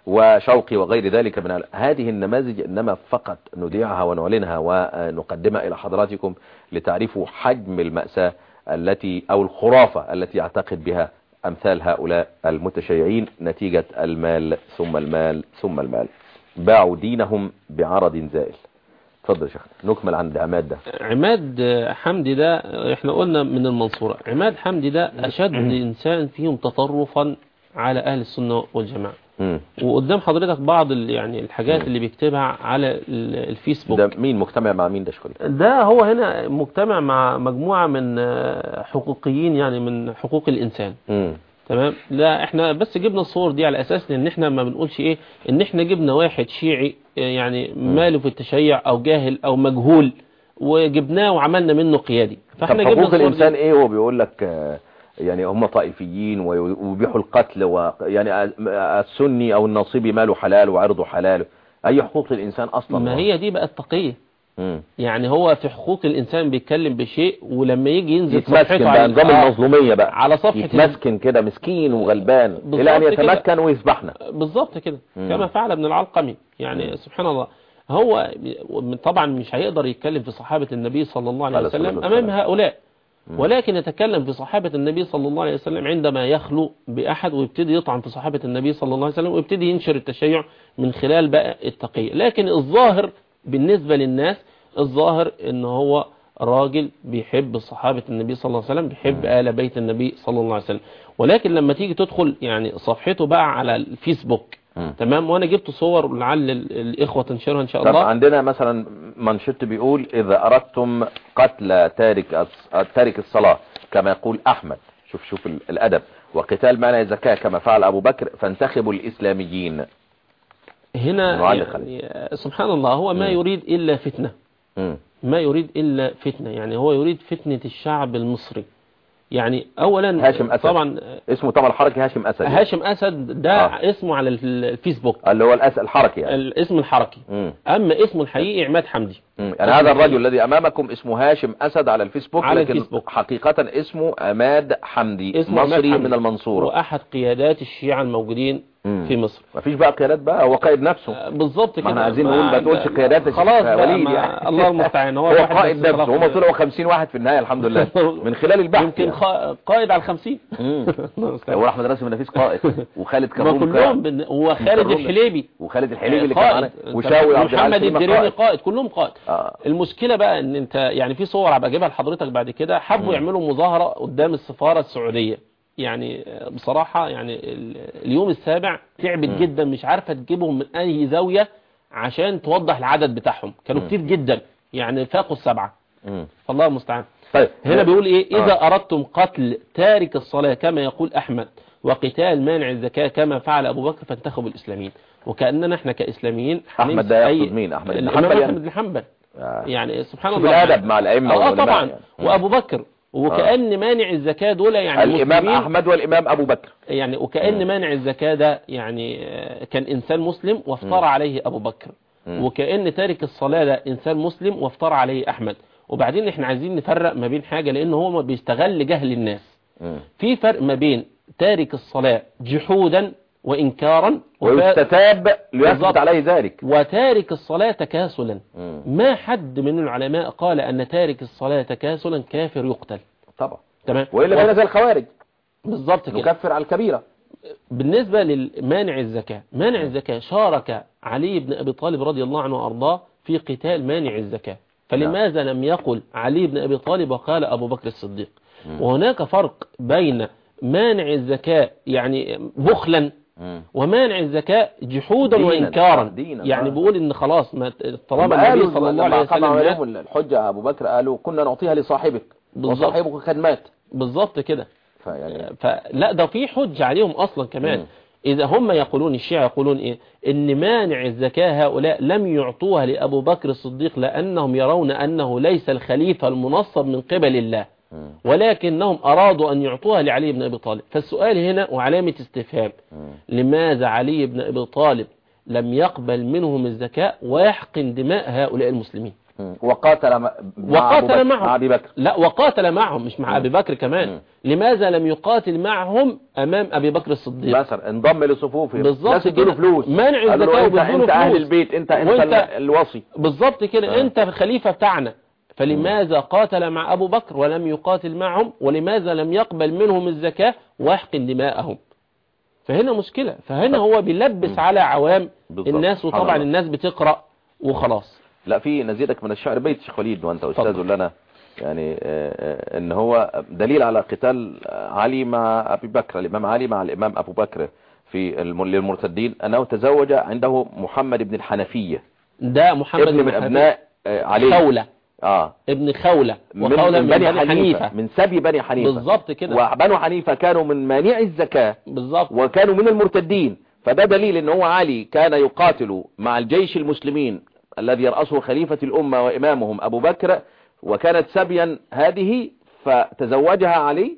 وشوقي وغير ذلك من ال- هذه النماذج إنما فقط نذيعها ونعلنها ونقدمها إلى حضراتكم لتعرفوا حجم المأساة التي أو الخرافة التي يعتقد بها أمثال هؤلاء المتشيعين نتيجة المال ثم المال ثم المال باعوا دينهم بعرض زائل اتفضل يا شيخ نكمل عند عماد ده عماد حمدي ده احنا قلنا من المنصورة عماد حمدي ده أشد إنسان فيهم تطرفا على أهل السنة والجماعة مم. وقدام حضرتك بعض ال- يعني الحاجات اللي بيكتبها على ال- الفيسبوك ده مين مجتمع مع مين ده شكرا ده هو هنا مجتمع مع مجموعة من آه، حقوقيين يعني من حقوق الإنسان مم. تمام لا احنا بس جبنا الصور دي على اساس ان احنا ما بنقولش ايه ان احنا جبنا واحد شيعي آه، يعني ماله في التشيع او جاهل او مجهول وجبناه وعملنا منه قيادي طب فاحنا جبنا حقوق الصور الإنسان دي ايه هو بيقول لك آه، يعني هم طائفيين وي- ويبيحوا القتل و يعني آه، السني او الناصبي ماله حلال وعرضه حلال اي حقوق الإنسان اصلا ما هي دي بقى التقية مم. يعني هو في حقوق الانسان بيتكلم بشيء ولما يجي ينزل يتمسكن صفحته بقى على نظام آه، المظلومية بقى على صفحة ال- يتمسكن كده مسكين وغلبان بالظبط الى ان كده. يتمكن ويسبحنا بالظبط كده مم. كما فعل ابن العلقمي يعني سبحان الله هو طبعا مش هيقدر يتكلم في صحابة النبي صلى الله عليه عليه الصلاة وسلم والسلام. أمام هؤلاء ولكن يتكلم في صحابة النبي صلى الله عليه وسلم عندما يخلو بأحد ويبتدي يطعن في صحابة النبي صلى الله عليه وسلم ويبتدي ينشر التشيع من خلال بقى التقية لكن الظاهر بالنسبة للناس الظاهر ان هو راجل بيحب صحابة النبي صلى الله عليه وسلم بيحب آل بيت النبي صلى الله عليه وسلم ولكن لما تيجي تدخل يعني صفحته بقى على الفيسبوك مم. تمام وانا جبت صور لعل ال- الاخوة تنشرها ان شاء طب الله عندنا مثلا منشط بيقول اذا اردتم قتل تارك الص- تارك الصلاة كما يقول احمد شوف شوف ال- الادب وقتال مانع الزكاة كما فعل ابو بكر فانتخبوا الاسلاميين هنا نعلق يعني سبحان الله هو ما مم. يريد الا فتنة مم. ما يريد الا فتنة يعني هو يريد فتنة الشعب المصري يعني اولا هاشم أسد. طبعا اسمه طبعا الحركي هاشم اسد هاشم اسد ده آه. اسمه على ال- الفيسبوك اللي هو الأس الحركي يعني الاسم الحركي مم. اما اسمه الحقيقي عماد حمدي مم. أنا هذا الرجل الذي أمامكم اسمه هاشم أسد على الفيسبوك على لكن الفيسبوك. حقيقة اسمه عماد حمدي اسمه عماد مصري حمدي. من المنصورة واحد قيادات الشيعة الموجودين مم. في مصر مفيش بقى قيادات بقى هو قائد نفسه آه، بالظبط كده ما احنا عايزين نقول ما تقولش قيادات يا شيخ خلاص بقى وليد ما يعني. الله المستعان هو هو واحد قائد بس نفسه خلاص. هم طلعوا 50 واحد في النهاية الحمد لله من خلال البحث يمكن يعني. خا- قائد على الخمسين مم. الله المستعان. هو احمد راسم نفيس قائد وخالد ما كرم كلهم قائد بن... وخالد كلهم- الحليبي وخالد الحليبي اللي كان قائد معانا وشاوي وعبد العال محمد سليمان الدريني قائد. قائد كلهم قائد آه. المشكلة بقى ان انت يعني في صور هبقى اجيبها لحضرتك بعد كده حبوا يعملوا مظاهرة قدام السفارة السعودية يعني بصراحة يعني ال- اليوم السابع تعبت جدا مش عارفة تجيبهم من اي زاوية عشان توضح العدد بتاعهم كانوا كتير جدا يعني فاقوا السبعة مم. الله المستعان طيب هنا بيقول ايه آه. اذا اردتم قتل تارك الصلاة كما يقول احمد وقتال مانع الزكاة كما فعل ابو بكر فانتخبوا الاسلاميين وكأننا احنا كاسلاميين أحمد هنمسك ده أي- يقصد مين؟ أحمد بن الامام حنبل يعني؟ احمد بن حنبل آه. يعني سبحان شوف الله الأدب مع الأئمة اه والعلماء طبعا يعني. وابو بكر وكأن مانع الزكاة دول يعني الإمام مسلمين أحمد والإمام أبو بكر يعني وكأن مانع الزكاة ده يعني آه، كان إنسان مسلم وافترى عليه أبو بكر مم. وكأن تارك الصلاة ده إنسان مسلم وافترى عليه أحمد وبعدين احنا عايزين نفرق ما بين حاجة لأن هو ما بيستغل جهل الناس مم. في فرق ما بين تارك الصلاة جحودا وإنكارا وفا- ويستتاب ليثبت بالظبط. عليه ذلك وتارك الصلاة تكاسلا مم. ما حد من العلماء قال أن تارك الصلاة تكاسلا كافر يقتل طبعا تمام والا بقينا زي الخوارج بالظبط كده نكفر على الكبيره بالنسبة لمانع الزكاة مانع الزكاة شارك علي بن أبي طالب رضي الله عنه وأرضاه في قتال مانع الزكاة فلماذا لم يقل علي بن أبي طالب وقال أبو بكر الصديق مم. وهناك فرق بين مانع الزكاة يعني بخلا مم. ومانع الزكاة جحودا ديناً. وإنكارا ديناً. يعني آه. بيقول إن خلاص ما هم طالما النبي قالوا صلى الله لما عليه قطعوا وسلم عليهم مات الحجه ابو بكر قالوا كنا نعطيها لصاحبك بالظبط. وصاحبك قد مات بالظبط كده فيعني فلا ده في حج عليهم اصلا كمان مم. اذا هم يقولون الشيعة يقولون ايه ان مانع الزكاة هؤلاء لم يعطوها لابو بكر الصديق لانهم يرون انه ليس الخليفة المنصب من قبل الله مم. ولكنهم ارادوا ان يعطوها لعلي بن ابي طالب فالسؤال هنا وعلامة استفهام مم. لماذا علي بن ابي طالب لم يقبل منهم الزكاة ويحقن دماء هؤلاء المسلمين مم. وقاتل مع مع وقاتل أبو بكر- معهم. مع ابي بكر لا وقاتل معهم مش مع مم. ابي بكر كمان مم. لماذا لم يقاتل معهم امام ابي بكر الصديق مثلا انضم لصفوفهم بالظبط ناس ادوا له كده. فلوس منع قالوا له الزكاة انت وبيدوا له انت اهل فلوس. البيت انت انت وانت- ال- الوصي بالظبط كده آه. انت الخليفة بتاعنا فلماذا قاتل مع ابو بكر ولم يقاتل معهم ولماذا لم يقبل منهم الزكاة ويحقن دماءهم فهنا مشكلة فهنا هو بيلبس على عوام بالظبط. الناس سبحان وطبعا الله. الناس بتقرأ وخلاص لا في نزيدك من الشعر بيت شيخ وليد وانت استاذ اتفضل. لنا يعني آه، آه، ان هو دليل على قتال علي مع ابي بكر الامام علي مع الامام ابو بكر في الم- للمرتدين انه تزوج عنده محمد بن الحنفية ده محمد ابن من بن ابناء آه، علي خولة اه ابن خولة من, وخولة من بني حنيفة من سبي بني حنيفة بالظبط كده وبنو حنيفة كانوا من مانع الزكاة بالظبط وكانوا من المرتدين فده دليل ان هو علي كان يقاتل مع الجيش المسلمين الذي يرأسه خليفة الأمة وإمامهم أبو بكر وكانت سبيا هذه فتزوجها علي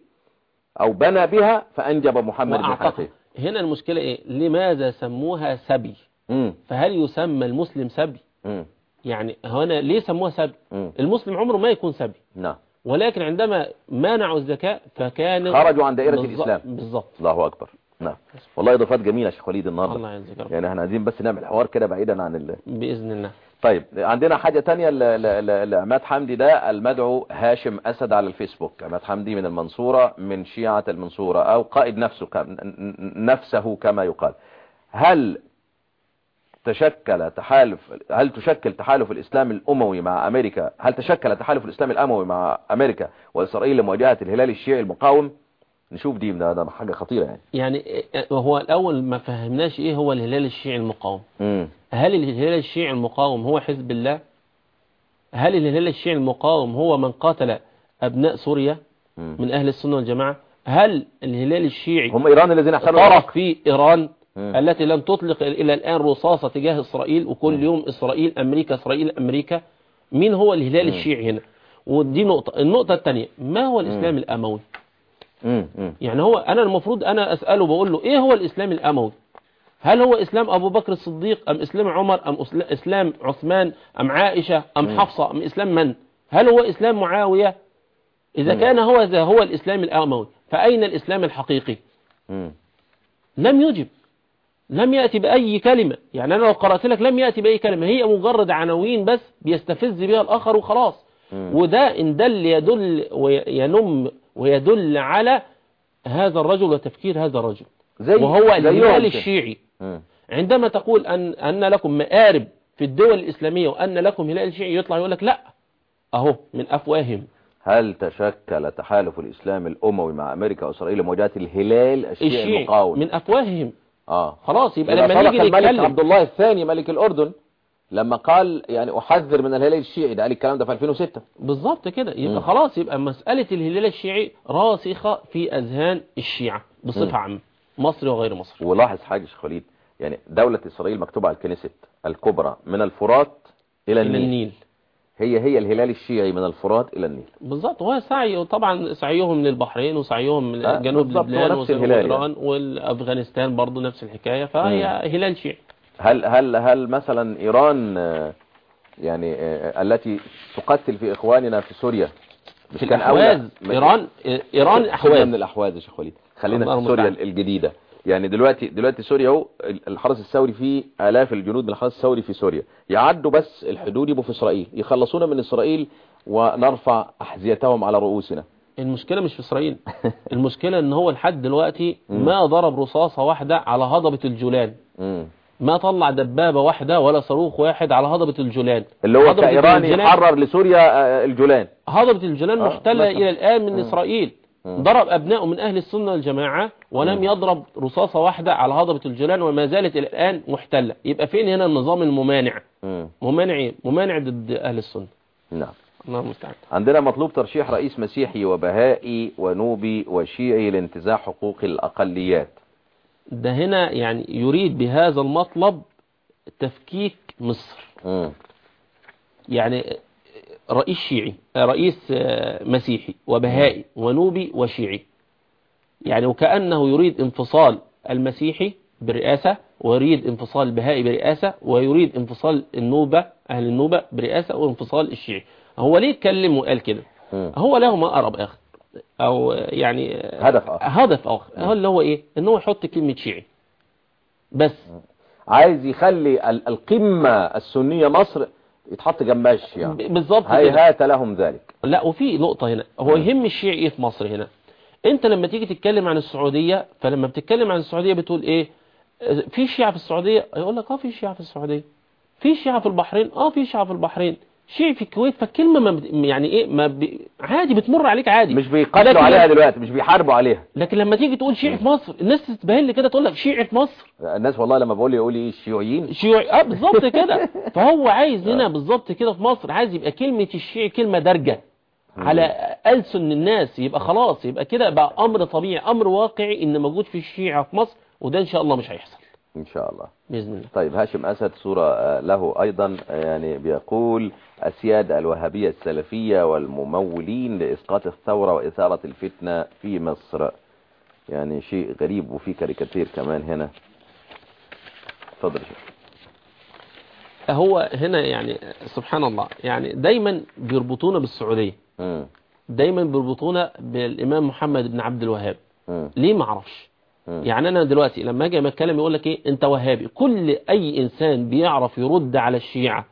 أو بنى بها فأنجب محمد بن وأعتقد حنفية هنا المشكلة ايه لماذا سموها سبي مم. فهل يسمى المسلم سبي مم. يعني هنا ليه سموها سبي مم. المسلم عمره ما يكون سبي نعم ولكن عندما منعوا الزكاة فكان خرجوا عن دائرة بالظبط- الإسلام بالظبط الله أكبر نعم والله إضافات جميلة يا شيخ وليد النهاردة الله يعزك يا رب. يعني احنا عايزين بس نعمل حوار كده بعيدا عن ال... بإذن الله طيب عندنا حاجة تانية ل- ل- ل- لعماد حمدي ده المدعو هاشم أسد على الفيسبوك عماد حمدي من المنصورة من شيعة المنصورة أو قائد نفسه كم- نفسه كما يقال هل تشكل تحالف هل تشكل تحالف الإسلام الأموي مع أمريكا هل تشكل تحالف الإسلام الأموي مع أمريكا وإسرائيل لمواجهة الهلال الشيعي المقاوم نشوف دي ده, ده حاجة خطيرة يعني يعني إيه- هو الأول ما فهمناش إيه هو الهلال الشيعي المقاوم مم. هل الهلال الشيعي المقاوم هو حزب الله هل الهلال الشيعي المقاوم هو من قاتل أبناء سوريا مم. من أهل السنة والجماعة هل الهلال الشيعي هم إيران الذين احتلوا طرف العراق في إيران مم. التي لم تطلق إلى الآن رصاصة تجاه إسرائيل وكل مم. يوم إسرائيل أمريكا إسرائيل أمريكا مين هو الهلال مم. الشيعي هنا ودي نقطة النقطة الثانية ما هو الإسلام مم. الأموي مم. مم. يعني هو أنا المفروض أنا أسأله بقول له إيه هو الإسلام الأموي هل هو إسلام أبو بكر الصديق أم إسلام عمر أم أسل- إسلام عثمان أم عائشة أم مم. حفصة أم إسلام من هل هو إسلام معاوية إذا مم. كان هو ذا هو الإسلام الأموي فأين الإسلام الحقيقي مم. لم يجب لم يأتي بأي كلمة يعني أنا لو قرأت لك لم يأتي بأي كلمة هي مجرد عناوين بس بيستفز بها الآخر وخلاص مم. وده إن دل يدل وينم ويدل على هذا الرجل وتفكير هذا الرجل زي وهو زيهم الهلال كده. الشيعي مم. عندما تقول أن, أن لكم مآرب في الدول الإسلامية وأن لكم هلال شيعي يطلع يقول لك لا أهو من أفواههم هل تشكل تحالف الإسلام الأموي مع أمريكا وإسرائيل لمواجهة الهلال الشيعي الشيعي المقاوم من أفواههم آه. خلاص يبقى يبقى لما صدق نيجي الملك نتكلم عبد الله الثاني ملك الأردن لما قال يعني أحذر من الهلال الشيعي ده قال الكلام ده في 2006 بالظبط كده يبقى مم. خلاص يبقى مسألة الهلال الشيعي راسخة في أذهان الشيعة مم. بصفة عامة مصري وغير مصري ولاحظ حاجة يا شيخ وليد يعني دولة إسرائيل مكتوبة على الكنيست الكبرى من الفرات إلى إلى النيل النيل هي هي الهلال الشيعي من الفرات إلى النيل بالظبط وهو سعي طبعا سعيهم للبحرين وسعيهم آه، لجنوب بالظبط، هو لبنان نفس الهلال يعني. وإيران والأفغانستان برضو نفس الحكاية فهي هلال شيعي هل هل هل مثلا إيران آه، يعني آه، التي تقتل في إخواننا في سوريا مش في كان الأحواز أولى إيران إيران سوريا أحواز من الأحواز يا شيخ وليد خلينا الله في سوريا المستعان. الجديدة يعني دلوقتي دلوقتي سوريا اهو الحرس الثوري فيه آلاف الجنود من الحرس الثوري في سوريا يعدوا بس الحدود يبقوا في إسرائيل يخلصونا من إسرائيل ونرفع أحذيتهم على رؤوسنا المشكلة مش في إسرائيل المشكلة إن هو لحد دلوقتي ما ضرب رصاصة واحدة على هضبة الجولان مم. ما طلع دبابة واحدة ولا صاروخ واحد على هضبة الجولان اللي هو هضبة كايراني الجولان- حرر لسوريا آه، الجولان هضبة الجولان آه، محتلة مثلا. إلى الآن من مم. إسرائيل مم. ضرب أبنائه من أهل السنة والجماعة ولم مم. يضرب رصاصة واحدة على هضبة الجولان وما زالت إلى الآن محتلة يبقى فين هنا النظام الممانع مم. ممانع إيه؟ ممانع ضد أهل السنة نعم الله المستعان عندنا مطلوب ترشيح رئيس مسيحي وبهائي ونوبي وشيعي لانتزاع حقوق الأقليات ده هنا يعني يريد بهذا المطلب تفكيك مصر مم. يعني رئيس شيعي رئيس آه، مسيحي وبهائي ونوبي وشيعي يعني وكأنه يريد انفصال المسيحي بالرئاسة ويريد انفصال البهائي برئاسة ويريد انفصال النوبة أهل النوبة برئاسة وانفصال الشيعي هو ليه اتكلم وقال كده مم. هو له ما أقرب آخر أو يعني آه، هدف آخر. هدف آخر هو اللي هو إيه إن هو يحط كلمة شيعي بس عايز يخلي ال- القمة السنية مصر يتحط جنبها الشيعة ب- بالظبط كده هيهات لهم ذلك لا وفي نقطة هنا هو يهم الشيعي ايه في مصر هنا انت لما تيجي تتكلم عن السعودية فلما بتتكلم عن السعودية بتقول ايه اه، في شيعة في السعودية يقول لك اه في شيعة في السعودية في شيعة في البحرين اه في شيعة في البحرين شيعي في الكويت فالكلمة ما بت... يعني ايه ما ب... عادي بتمر عليك عادي مش بيقاتلوا لكن- عليها دلوقتي مش بيحاربوا عليها لكن لما تيجي تقول شيعي في مصر الناس تتبهل لي كده تقول لك شيعي في مصر الناس والله لما بقول لي يقول لي ايه الشيوعيين شيوعي اه بالظبط كده فهو عايز هنا بالظبط كده في مصر عايز يبقى كلمة الشيعي كلمة دارجة على ألسن الناس يبقى خلاص يبقى كده بقى أمر طبيعي أمر واقعي إن موجود في الشيعة في مصر وده إن شاء الله مش هيحصل ان شاء الله بإذن الله طيب هاشم أسد صورة آه، له أيضا آه، يعني بيقول أسياد الوهابية السلفية والممولين لإسقاط الثورة وإثارة الفتنة في مصر يعني شيء غريب وفي كاريكاتير كمان هنا اتفضل يا شيخ هو هنا يعني سبحان الله يعني دايما بيربطونا بالسعودية مم. دايما بيربطونا بالإمام محمد بن عبد الوهاب مم. ليه ما اعرفش مم. يعني انا دلوقتي لما اجي اتكلم يقول لك ايه انت وهابي كل اي انسان بيعرف يرد على الشيعة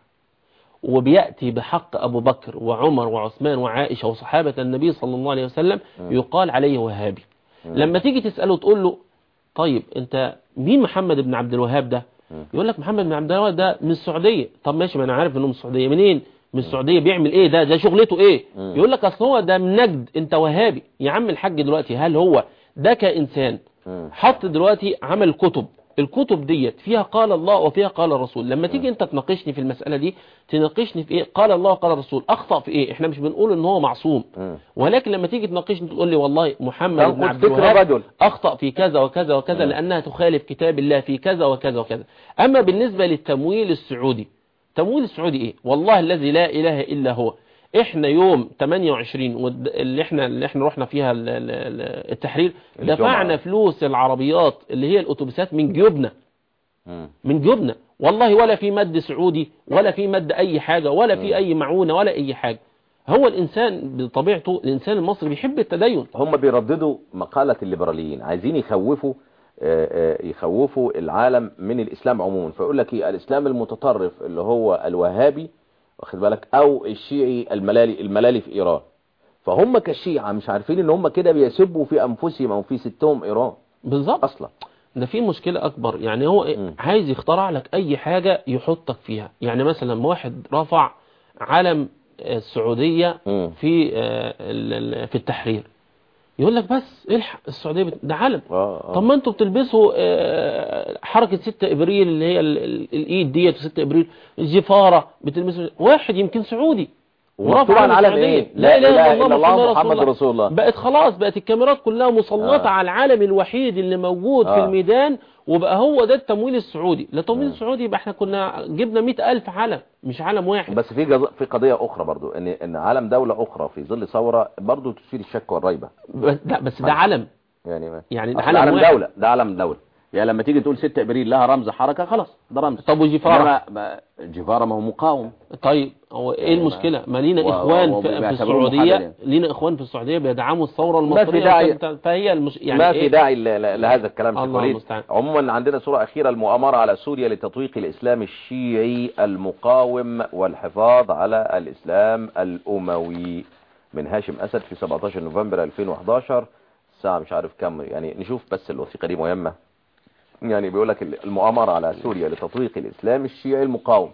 وبيأتي بحق ابو بكر وعمر وعثمان وعائشة وصحابة النبي صلى الله عليه وسلم يقال عليه وهابي لما تيجي تسأله تقول له طيب انت مين محمد بن عبد الوهاب ده يقول لك محمد بن عبد الوهاب ده من السعودية طب ماشي ما انا عارف انه من السعودية منين من السعودية بيعمل ايه ده ده شغلته ايه مم. يقول لك اصل هو ده من نجد انت وهابي يا عم الحاج دلوقتي هل هو ده كإنسان مم. حط دلوقتي عمل كتب الكتب ديت فيها قال الله وفيها قال الرسول لما تيجي انت تناقشني في المسألة دي تناقشني في ايه قال الله وقال الرسول اخطأ في ايه احنا مش بنقول ان هو معصوم مم. ولكن لما تيجي تناقشني تقول لي والله محمد بن تنقد عبد فكر الوهاب رجل. اخطأ في كذا وكذا وكذا مم. لانها تخالف كتاب الله في كذا وكذا وكذا اما بالنسبة للتمويل السعودي تمويل السعودي ايه والله الذي لا اله الا هو احنا يوم 28 والد- اللي احنا اللي احنا رحنا فيها ال- ال- ال- التحرير الجمعة. دفعنا فلوس العربيات اللي هي الاتوبيسات من جيوبنا مم. من جيوبنا والله ولا في مد سعودي ولا في مد اي حاجة ولا مم. في اي معونة ولا اي حاجة هو الانسان بطبيعته الانسان المصري بيحب التدين هم بيرددوا مقالة الليبراليين عايزين يخوفوا آه، آه، يخوفوا العالم من الإسلام عموما فيقول لك ايه الإسلام المتطرف اللي هو الوهابي واخد بالك أو الشيعي الملالي الملالي في إيران فهم كشيعة مش عارفين ان هم كده بيسبوا في أنفسهم أو في ستهم إيران بالظبط أصلا ده في مشكلة أكبر يعني هو إيه؟ مم. عايز يخترع لك أي حاجة يحطك فيها يعني مثلا واحد رفع علم آه، السعودية مم. في آه، ال- ال- في التحرير يقول لك بس الحق السعودية بت- ده علم آه، آه. طب ما انتوا بتلبسوا آه، حركة 6 ابريل اللي هي ال- ال- الايد ديت 6 ابريل الجفارة بتلبسوا واحد يمكن سعودي ومكتوب ورفع عن علم علم السعودية. ايه لا اله الا الله محمد محمد رسول رسول الله بقت خلاص بقت الكاميرات كلها مسلطة آه. على العالم الوحيد اللي موجود في آه. الميدان وبقى هو ده التمويل السعودي لا تمويل مم. السعودي يبقى احنا كنا جبنا مئة ألف علم مش علم واحد بس في جز... في قضية أخرى برضو ان ان عالم دولة أخرى في ظل ثورة برضو تثير الشك والريبة بس لا بس ده علم يعني ما يعني أصل علم علم واحد. دولة ده علم دولة يعني لما تيجي تقول 6 ابريل لها رمز حركة خلاص ده رمز طب وجفارة إنما ما- جيفارا ما هو مقاوم طيب هو ايه يعني ما- المشكلة ما لينا و- اخوان و- في, في وبيعتبروه السعودية محلل يعني. لينا اخوان في السعودية بيدعموا الثورة ما في المصرية داعي. وكده، فهي المش... يعني ما في إيه؟ داعي ل- ل- لهذا الكلام شيخ الله وليد المستعان. عموما عندنا صورة أخيرة المؤامرة على سوريا لتطويق الإسلام الشيعي المقاوم والحفاظ على الإسلام الأموي من هاشم أسد في 17 نوفمبر 2011 الساعة مش عارف كم يعني نشوف بس الوثيقة دي مهمة يعني بيقول لك المؤامرة على سوريا لتطويق الإسلام الشيعي المقاوم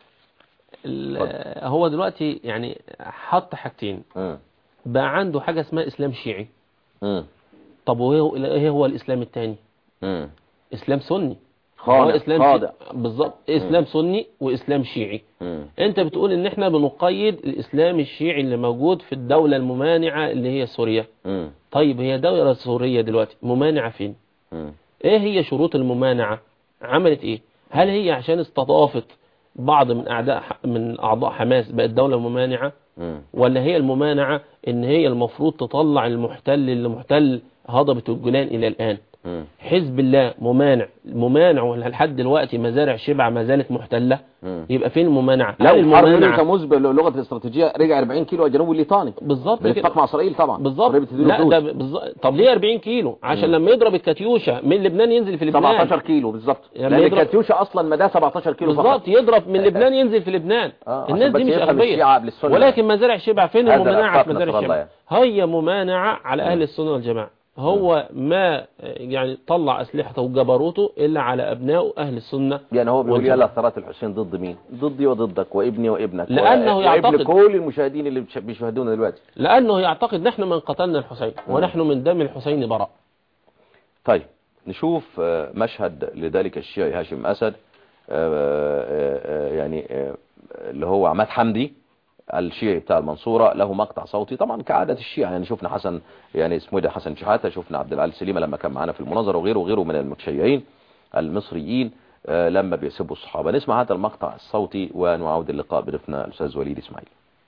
ال- هو دلوقتي يعني حط حاجتين مم. بقى عنده حاجة اسمها إسلام شيعي مم. طب وإيه إيه هو الإسلام التاني مم. إسلام سني خاضع، هو إسلام خاضع. شي- بالظبط إسلام سني وإسلام شيعي مم. أنت بتقول إن إحنا بنقيد الإسلام الشيعي اللي موجود في الدولة الممانعة اللي هي سوريا مم. طيب هي دولة سورية دلوقتي ممانعة فين مم. ايه هي شروط الممانعة عملت ايه هل هي عشان استضافت بعض من اعداء من اعضاء حماس بقت دولة ممانعة مم. ولا هي الممانعة ان هي المفروض تطلع المحتل اللي محتل هضبة الجولان الى الان مم. حزب الله ممانع ممانع ولا لحد دلوقتي مزارع شبع ما زالت محتلة مم. يبقى فين الممانعة لو هل حرب الممانعة كموز بلغة الاستراتيجية رجع 40 كيلو الجنوب الليطاني بالظبط بالاتفاق كده مع إسرائيل طبعا بالظبط إسرائيل بتديله لا فلوس. ده بالظبط طب ليه 40 كيلو عشان مم. لما يضرب الكاتيوشا من لبنان ينزل في لبنان 17 كيلو بالظبط يعني لان يضرب- الكاتيوشا اصلا مداه 17 كيلو فقط بالظبط يضرب من لبنان ينزل في لبنان آه، عشان الناس بس دي مش يفهم اغبياء الشيعة قبل السنة. ولكن مزارع شبع فين هذا الممانعه الأخطاء في مزارع نسأل الله شبع هي ممانعه على اهل السنه والجماعه هو ما يعني طلع اسلحته وجبروته الا على ابنائه اهل السنه يعني هو بيقول والجماعة. يلا ثروات الحسين ضد مين ضدي وضدك وابني وابنك لأنه و- يعتقد- وابن كل المشاهدين اللي بتش- بيشاهدونا دلوقتي لانه يعتقد نحن من قتلنا الحسين ونحن من دم الحسين براء طيب نشوف آه، مشهد لذلك الشيعي هاشم أسد آه، آه، آه، يعني آه، اللي هو عماد حمدي الشيعي بتاع المنصورة له مقطع صوتي طبعا كعادة الشيعة يعني شفنا حسن يعني اسمه إيه ده حسن شحاتة شفنا عبد العال سليمة لما كان معانا في المناظرة وغيره وغيره من المتشيعين المصريين آه، لما بيسبوا الصحابة نسمع هذا المقطع الصوتي ونعود اللقاء بضيفنا الأستاذ وليد إسماعيل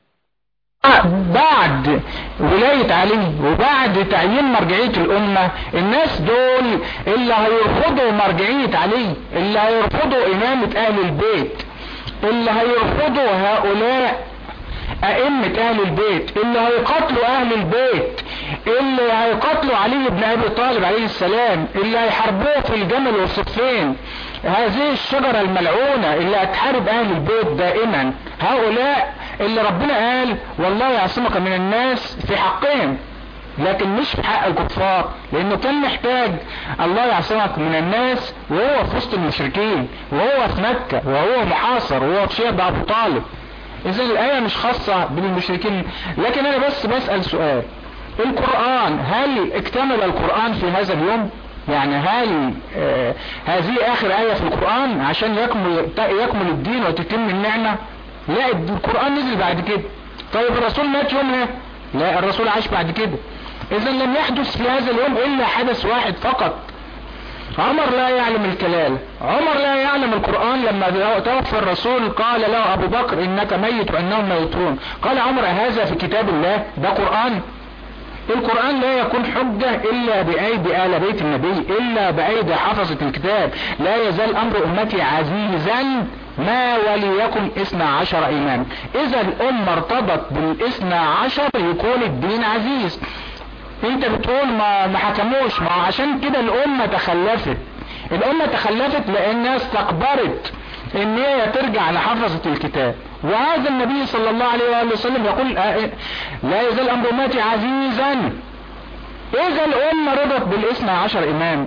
بعد ولاية علي وبعد تعيين مرجعية الأمة الناس دول اللي هيرفضوا مرجعية علي اللي هيرفضوا إمامة أهل البيت اللي هيرفضوا هؤلاء أئمة أهل البيت اللي هيقاتلوا أهل البيت اللي هيقاتلوا علي بن أبي طالب عليه السلام اللي هيحاربوه في الجمل والصفين هذه الشجرة الملعونة اللي هتحارب أهل البيت دائما هؤلاء اللي ربنا قال والله يعصمك من الناس في حقهم لكن مش في حق الكفار لانه كان محتاج الله يعصمك من الناس وهو في وسط المشركين وهو في مكة وهو محاصر وهو في شيب ابو طالب اذا الايه مش خاصة بالمشركين لكن انا بس بسأل سؤال القرآن هل اكتمل القرآن في هذا اليوم يعني هل آه هذه اخر آية في القرآن عشان يكمل يكمل الدين وتتم النعمة لا القرآن نزل بعد كده طيب الرسول مات يومها لا الرسول عاش بعد كده اذا لم يحدث في هذا اليوم الا حدث واحد فقط عمر لا يعلم الكلام عمر لا يعلم القرآن لما توفى الرسول قال له ابو بكر انك ميت وانهم ميتون قال عمر هذا في كتاب الله ده قرآن القرآن لا يكون حجة إلا بأيدي آل بيت النبي إلا بأيدي حفظة الكتاب لا يزال أمر أمتي عزيزا ما وليكن اثنى عشر إمام إذا الأمة ارتضت بالاثنى عشر يكون الدين عزيز انت بتقول ما, ما حكموش ما عشان كده الأمة تخلفت الأمة تخلفت لأنها استكبرت ان هي ترجع لحفظة الكتاب وهذا النبي صلى الله عليه وآله وسلم يقول لا يزال أمر أمتي عزيزا إذا الأمة رضت بالاثنى عشر إمام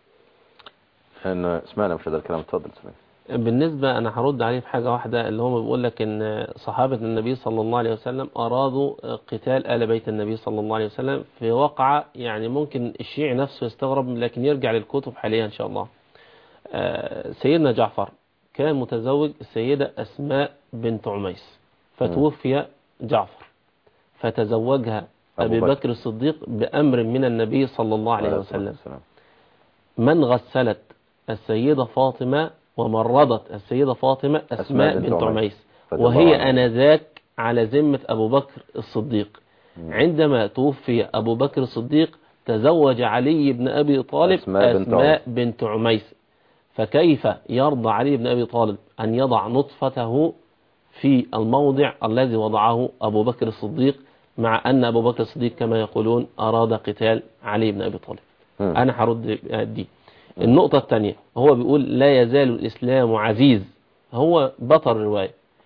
احنا سمعنا مش هذا الكلام اتفضل سمعنا بالنسبة أنا هرد عليه في حاجة واحدة اللي هم بيقول لك إن صحابة النبي صلى الله عليه وسلم أرادوا قتال آل بيت النبي صلى الله عليه وسلم في واقعة يعني ممكن الشيعي نفسه يستغرب لكن يرجع للكتب حاليا إن شاء الله سيدنا جعفر كان متزوج السيدة أسماء بنت عميس فتوفي جعفر فتزوجها أبي بكر الصديق بأمر من النبي صلى الله عليه وسلم من غسلت السيدة فاطمة ومرضت السيدة فاطمة أسماء بنت عميس وهي أنذاك على ذمة أبو بكر الصديق عندما توفي أبو بكر الصديق تزوج علي بن أبي طالب أسماء, أسماء بنت عميس فكيف يرضى علي بن أبي طالب أن يضع نطفته في الموضع الذي وضعه أبو بكر الصديق مع أن أبو بكر الصديق كما يقولون أراد قتال علي بن أبي طالب م. أنا هرد دي النقطة الثانية هو بيقول لا يزال الإسلام عزيز هو بطل الرواية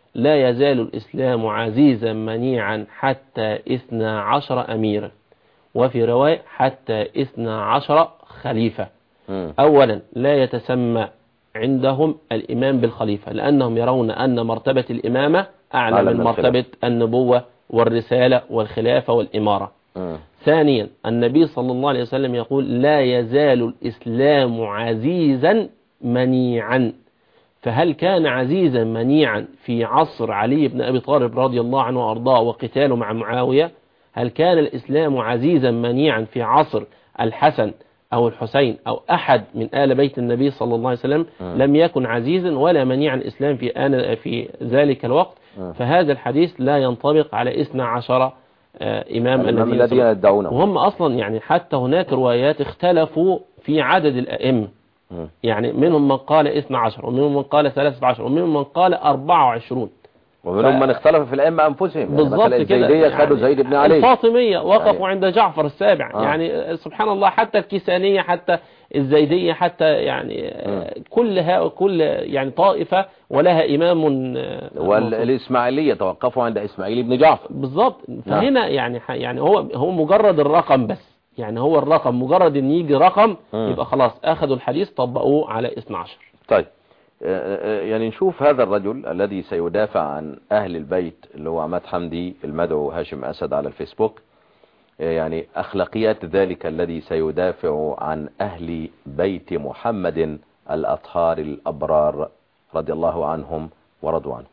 لا يزال الإسلام عزيزا منيعا حتى إثنى عشر أميرا وفي رواية حتى إثنى عشر خليفة مم. أولا لا يتسمى عندهم الإمام بالخليفة لأنهم يرون أن مرتبة الإمامة أعلى أعلى من من مرتبة النبوة والرسالة والخلافة والإمارة مم. ثانيا النبي صلى الله عليه وسلم يقول لا يزال الإسلام عزيزا منيعا فهل كان عزيزا منيعا في عصر علي بن أبي طالب رضي الله عنه وأرضاه وقتاله مع معاوية هل كان الإسلام عزيزا منيعا في عصر الحسن أو الحسين أو أحد من آل بيت النبي صلى الله عليه وسلم مم. لم يكن عزيزا ولا منيعا الإسلام في آن في ذلك الوقت مم. فهذا الحديث لا ينطبق على إثنى عشر آه، إمام الإمام الذين الذين سبق. يدعونه وهم أصلا يعني حتى هناك روايات اختلفوا في عدد الأئمة مم. يعني منهم من قال 12 ومنهم من قال 13 ومنهم من قال 24 ومنهم ف- من اختلف في الأئمة أنفسهم يعني بالظبط مثلا كده الزيدية خدوا زيد بن علي الفاطمية وقفوا يعني- عند جعفر السابع آه. يعني سبحان الله حتى الكيسانية حتى الزيدية حتى يعني آه، كل ها كل يعني طائفة ولها إمام آه، موصوف. والإسماعيلية توقفوا عند إسماعيل بن جعفر بالظبط فهنا يعني ح- يعني هو هو مجرد الرقم بس يعني هو الرقم مجرد ان يجي رقم مم. يبقى خلاص اخذوا الحديث طبقوه على 12 طيب آه، آه، يعني نشوف هذا الرجل الذي سيدافع عن أهل البيت اللي هو عماد حمدي المدعو هاشم أسد على الفيسبوك آه، يعني أخلاقيات ذلك الذي سيدافع عن أهل بيت محمد الأطهار الأبرار رضي الله عنهم ورضوا عنه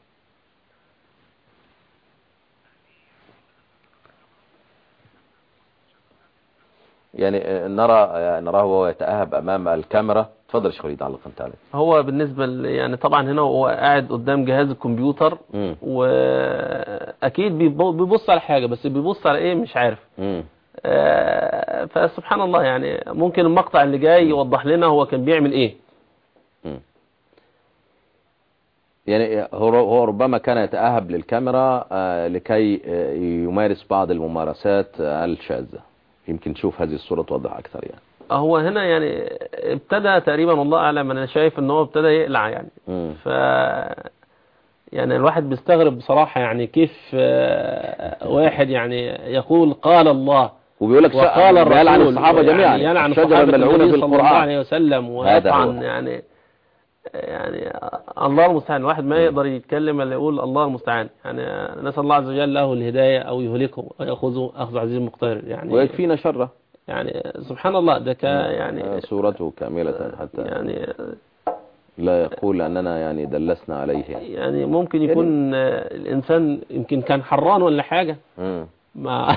يعني آه، نرى آه، نراه وهو يتأهب أمام الكاميرا تفضل يا شيخ وليد علق انت عليه هو بالنسبة ل- يعني طبعا هنا هو قاعد قدام جهاز الكمبيوتر مم. واكيد بيبو- بيبص على حاجة بس بيبص على ايه مش عارف مم. آه، فسبحان الله يعني ممكن المقطع اللي جاي يوضح لنا هو كان بيعمل ايه مم. يعني هو هو ربما كان يتأهب للكاميرا آه، لكي آه، يمارس بعض الممارسات آه، الشاذة يمكن نشوف هذه الصورة توضح أكثر يعني هو هنا يعني ابتدى تقريبا والله اعلم انا شايف ان هو ابتدى يقلع يعني مم. ف يعني الواحد بيستغرب بصراحة يعني كيف آه، واحد يعني يقول قال الله وبيقول لك وقال الرسول يلعن الصحابة جميعا يعني يلعن الشجرة الصحابة الملعونة النبي في صلى الله القرآن عليه وسلم هذا ويطعن هو. يعني يعني الله المستعان الواحد ما يقدر يتكلم الا يقول الله المستعان يعني نسأل الله عز وجل له الهداية او يهلكه ويأخذه اخذ عزيز مقتدر يعني ويكفينا شره يعني سبحان الله ده كان يعني آه، سورته كاملة حتى يعني لا يقول أننا يعني دلسنا عليه يعني. يعني ممكن يكون آه، الإنسان يمكن كان حران ولا حاجة مم. ما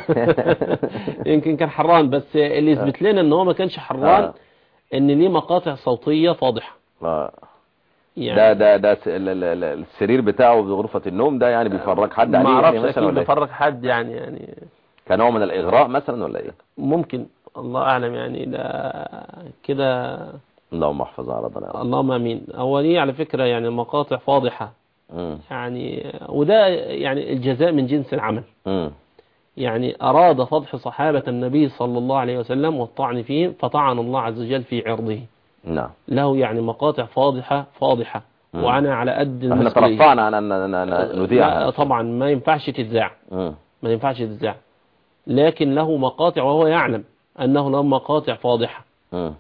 يمكن كان حران بس اللي يثبت لنا ان هو ما كانش حران آه. ان ليه مقاطع صوتية فاضحة آه. يعني ده ده ده س- ال- ال- ال- السرير بتاعه بغرفة النوم ده يعني بيفرج حد ما عليه يعني اعرفش مثلا اكيد ولا إيه؟ بفرق حد يعني يعني كنوع من الإغراء مثلا ولا إيه ممكن الله اعلم يعني ده كده اللهم احفظ عرضنا يا رب. اللهم امين هو ليه على فكرة يعني مقاطع فاضحة مم. يعني وده يعني الجزاء من جنس العمل مم. يعني أراد فضح صحابة النبي صلى الله عليه وسلم والطعن فيهم فطعن الله عز وجل في عرضه نعم له يعني مقاطع فاضحة فاضحة مم. وأنا على قد احنا المسؤولية ترفعنا عن ان أن- أن نذيع لا طبعا ما ينفعش تتذاع مم. ما ينفعش تتذاع لكن له مقاطع وهو يعلم أنه له مقاطع فاضحة مم.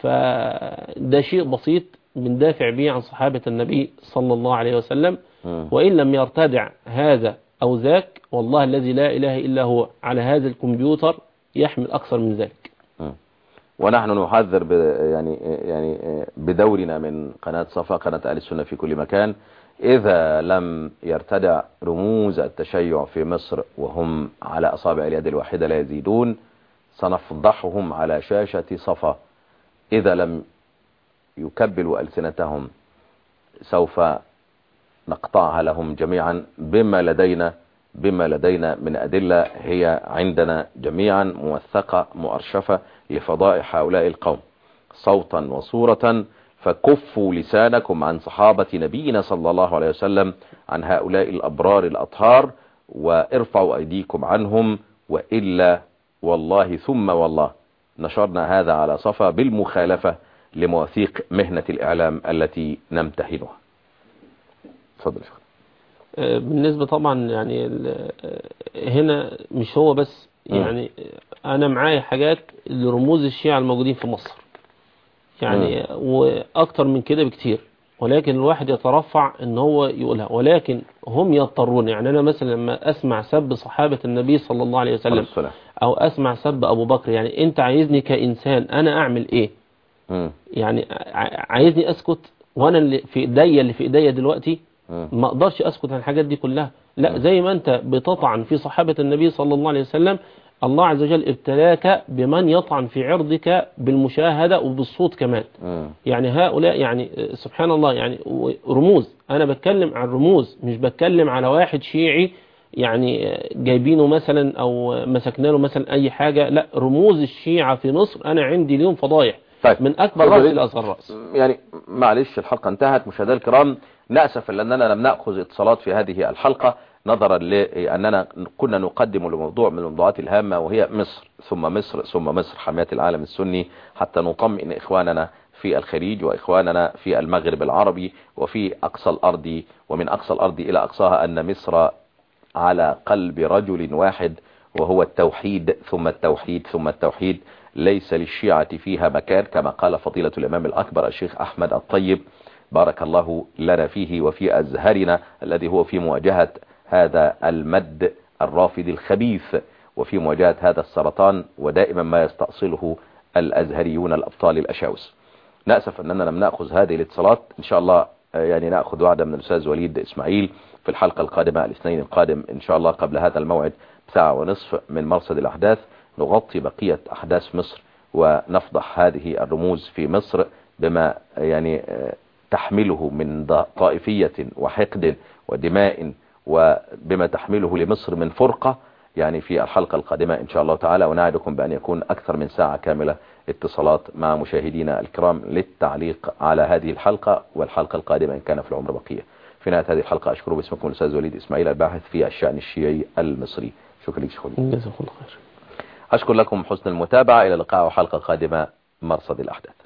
فده شيء بسيط بندافع به عن صحابة النبي صلى الله عليه وسلم مم. وإن لم يرتدع هذا أو ذاك والله الذي لا إله إلا هو على هذا الكمبيوتر يحمل أكثر من ذلك مم. ونحن نحذر ب يعني يعني بدورنا من قناة صفا قناة آل السنة في كل مكان إذا لم يرتدع رموز التشيع في مصر وهم على أصابع اليد الواحدة لا يزيدون سنفضحهم على شاشة صفا إذا لم يكبلوا ألسنتهم سوف نقطعها لهم جميعا بما لدينا بما لدينا من أدلة هي عندنا جميعا موثقة مؤرشفة لفضائح هؤلاء القوم صوتا وصورة فكفوا لسانكم عن صحابة نبينا صلى الله عليه وسلم عن هؤلاء الأبرار الأطهار وارفعوا أيديكم عنهم وإلا والله ثم والله نشرنا هذا على صفا بالمخالفة لمواثيق مهنة الإعلام التي نمتهنها تفضل يا شيخ آه، بالنسبة طبعا يعني ال- آه، هنا مش هو بس مم. يعني آه، أنا معايا حاجات لرموز الشيعة الموجودين في مصر يعني وأكتر من كده بكتير ولكن الواحد يترفع ان هو يقولها ولكن هم يضطرون يعني انا مثلا لما اسمع سب صحابة النبي صلى الله عليه وسلم السلام او اسمع سب ابو بكر يعني انت عايزني كانسان انا اعمل ايه مم. يعني ع- عايزني اسكت وانا اللي في ايديا اللي في ايديا دلوقتي مم. ما اقدرش اسكت عن الحاجات دي كلها لا زي ما انت بتطعن في صحابة النبي صلى الله عليه وسلم الله عز وجل ابتلاك بمن يطعن في عرضك بالمشاهدة وبالصوت كمان مم. يعني هؤلاء يعني سبحان الله يعني رموز انا بتكلم عن رموز مش بتكلم على واحد شيعي يعني جايبينه مثلا او مسكنا له مثلا اي حاجة لا رموز الشيعة في مصر انا عندي اليوم فضايح طيب من اكبر اتفضل. راس الى اصغر راس يعني معلش الحلقة انتهت مشاهدينا الكرام نأسف لأننا لم نأخذ اتصالات في هذه الحلقة نظرا لأننا كنا نقدم لموضوع من الموضوعات الهامة وهي مصر ثم مصر ثم مصر حماية العالم السني حتى نطمئن إخواننا في الخليج وإخواننا في المغرب العربي وفي أقصى الأرض ومن أقصى الأرض إلى أقصاها أن مصر على قلب رجل واحد وهو التوحيد ثم التوحيد ثم التوحيد ليس للشيعة فيها مكان كما قال فضيلة الإمام الأكبر الشيخ أحمد الطيب بارك الله لنا فيه وفي أزهرنا الذي هو في مواجهة هذا المد الرافد الخبيث وفي مواجهة هذا السرطان ودائما ما يستأصله الأزهريون الأبطال الأشاوس نأسف أننا لم نأخذ هذه الاتصالات إن شاء الله آه، يعني نأخذ وعدا من الأستاذ وليد إسماعيل في الحلقة القادمة الاثنين القادم إن شاء الله قبل هذا الموعد بساعة ونصف من مرصد الأحداث نغطي بقية أحداث مصر ونفضح هذه الرموز في مصر بما يعني آه، تحمله من ض- طائفية وحقد ودماء وبما تحمله لمصر من فرقة يعني في الحلقة القادمة إن شاء الله تعالى ونعدكم بأن يكون أكثر من ساعة كاملة اتصالات مع مشاهدينا الكرام للتعليق على هذه الحلقة والحلقة القادمة إن كان في العمر بقية في نهاية هذه الحلقة أشكر باسمكم الأستاذ وليد إسماعيل الباحث في الشأن الشيعي المصري شكرا لك شكرا جزاكم الله خير أشكر لكم حسن المتابعة إلى اللقاء وحلقة قادمة مرصد الأحداث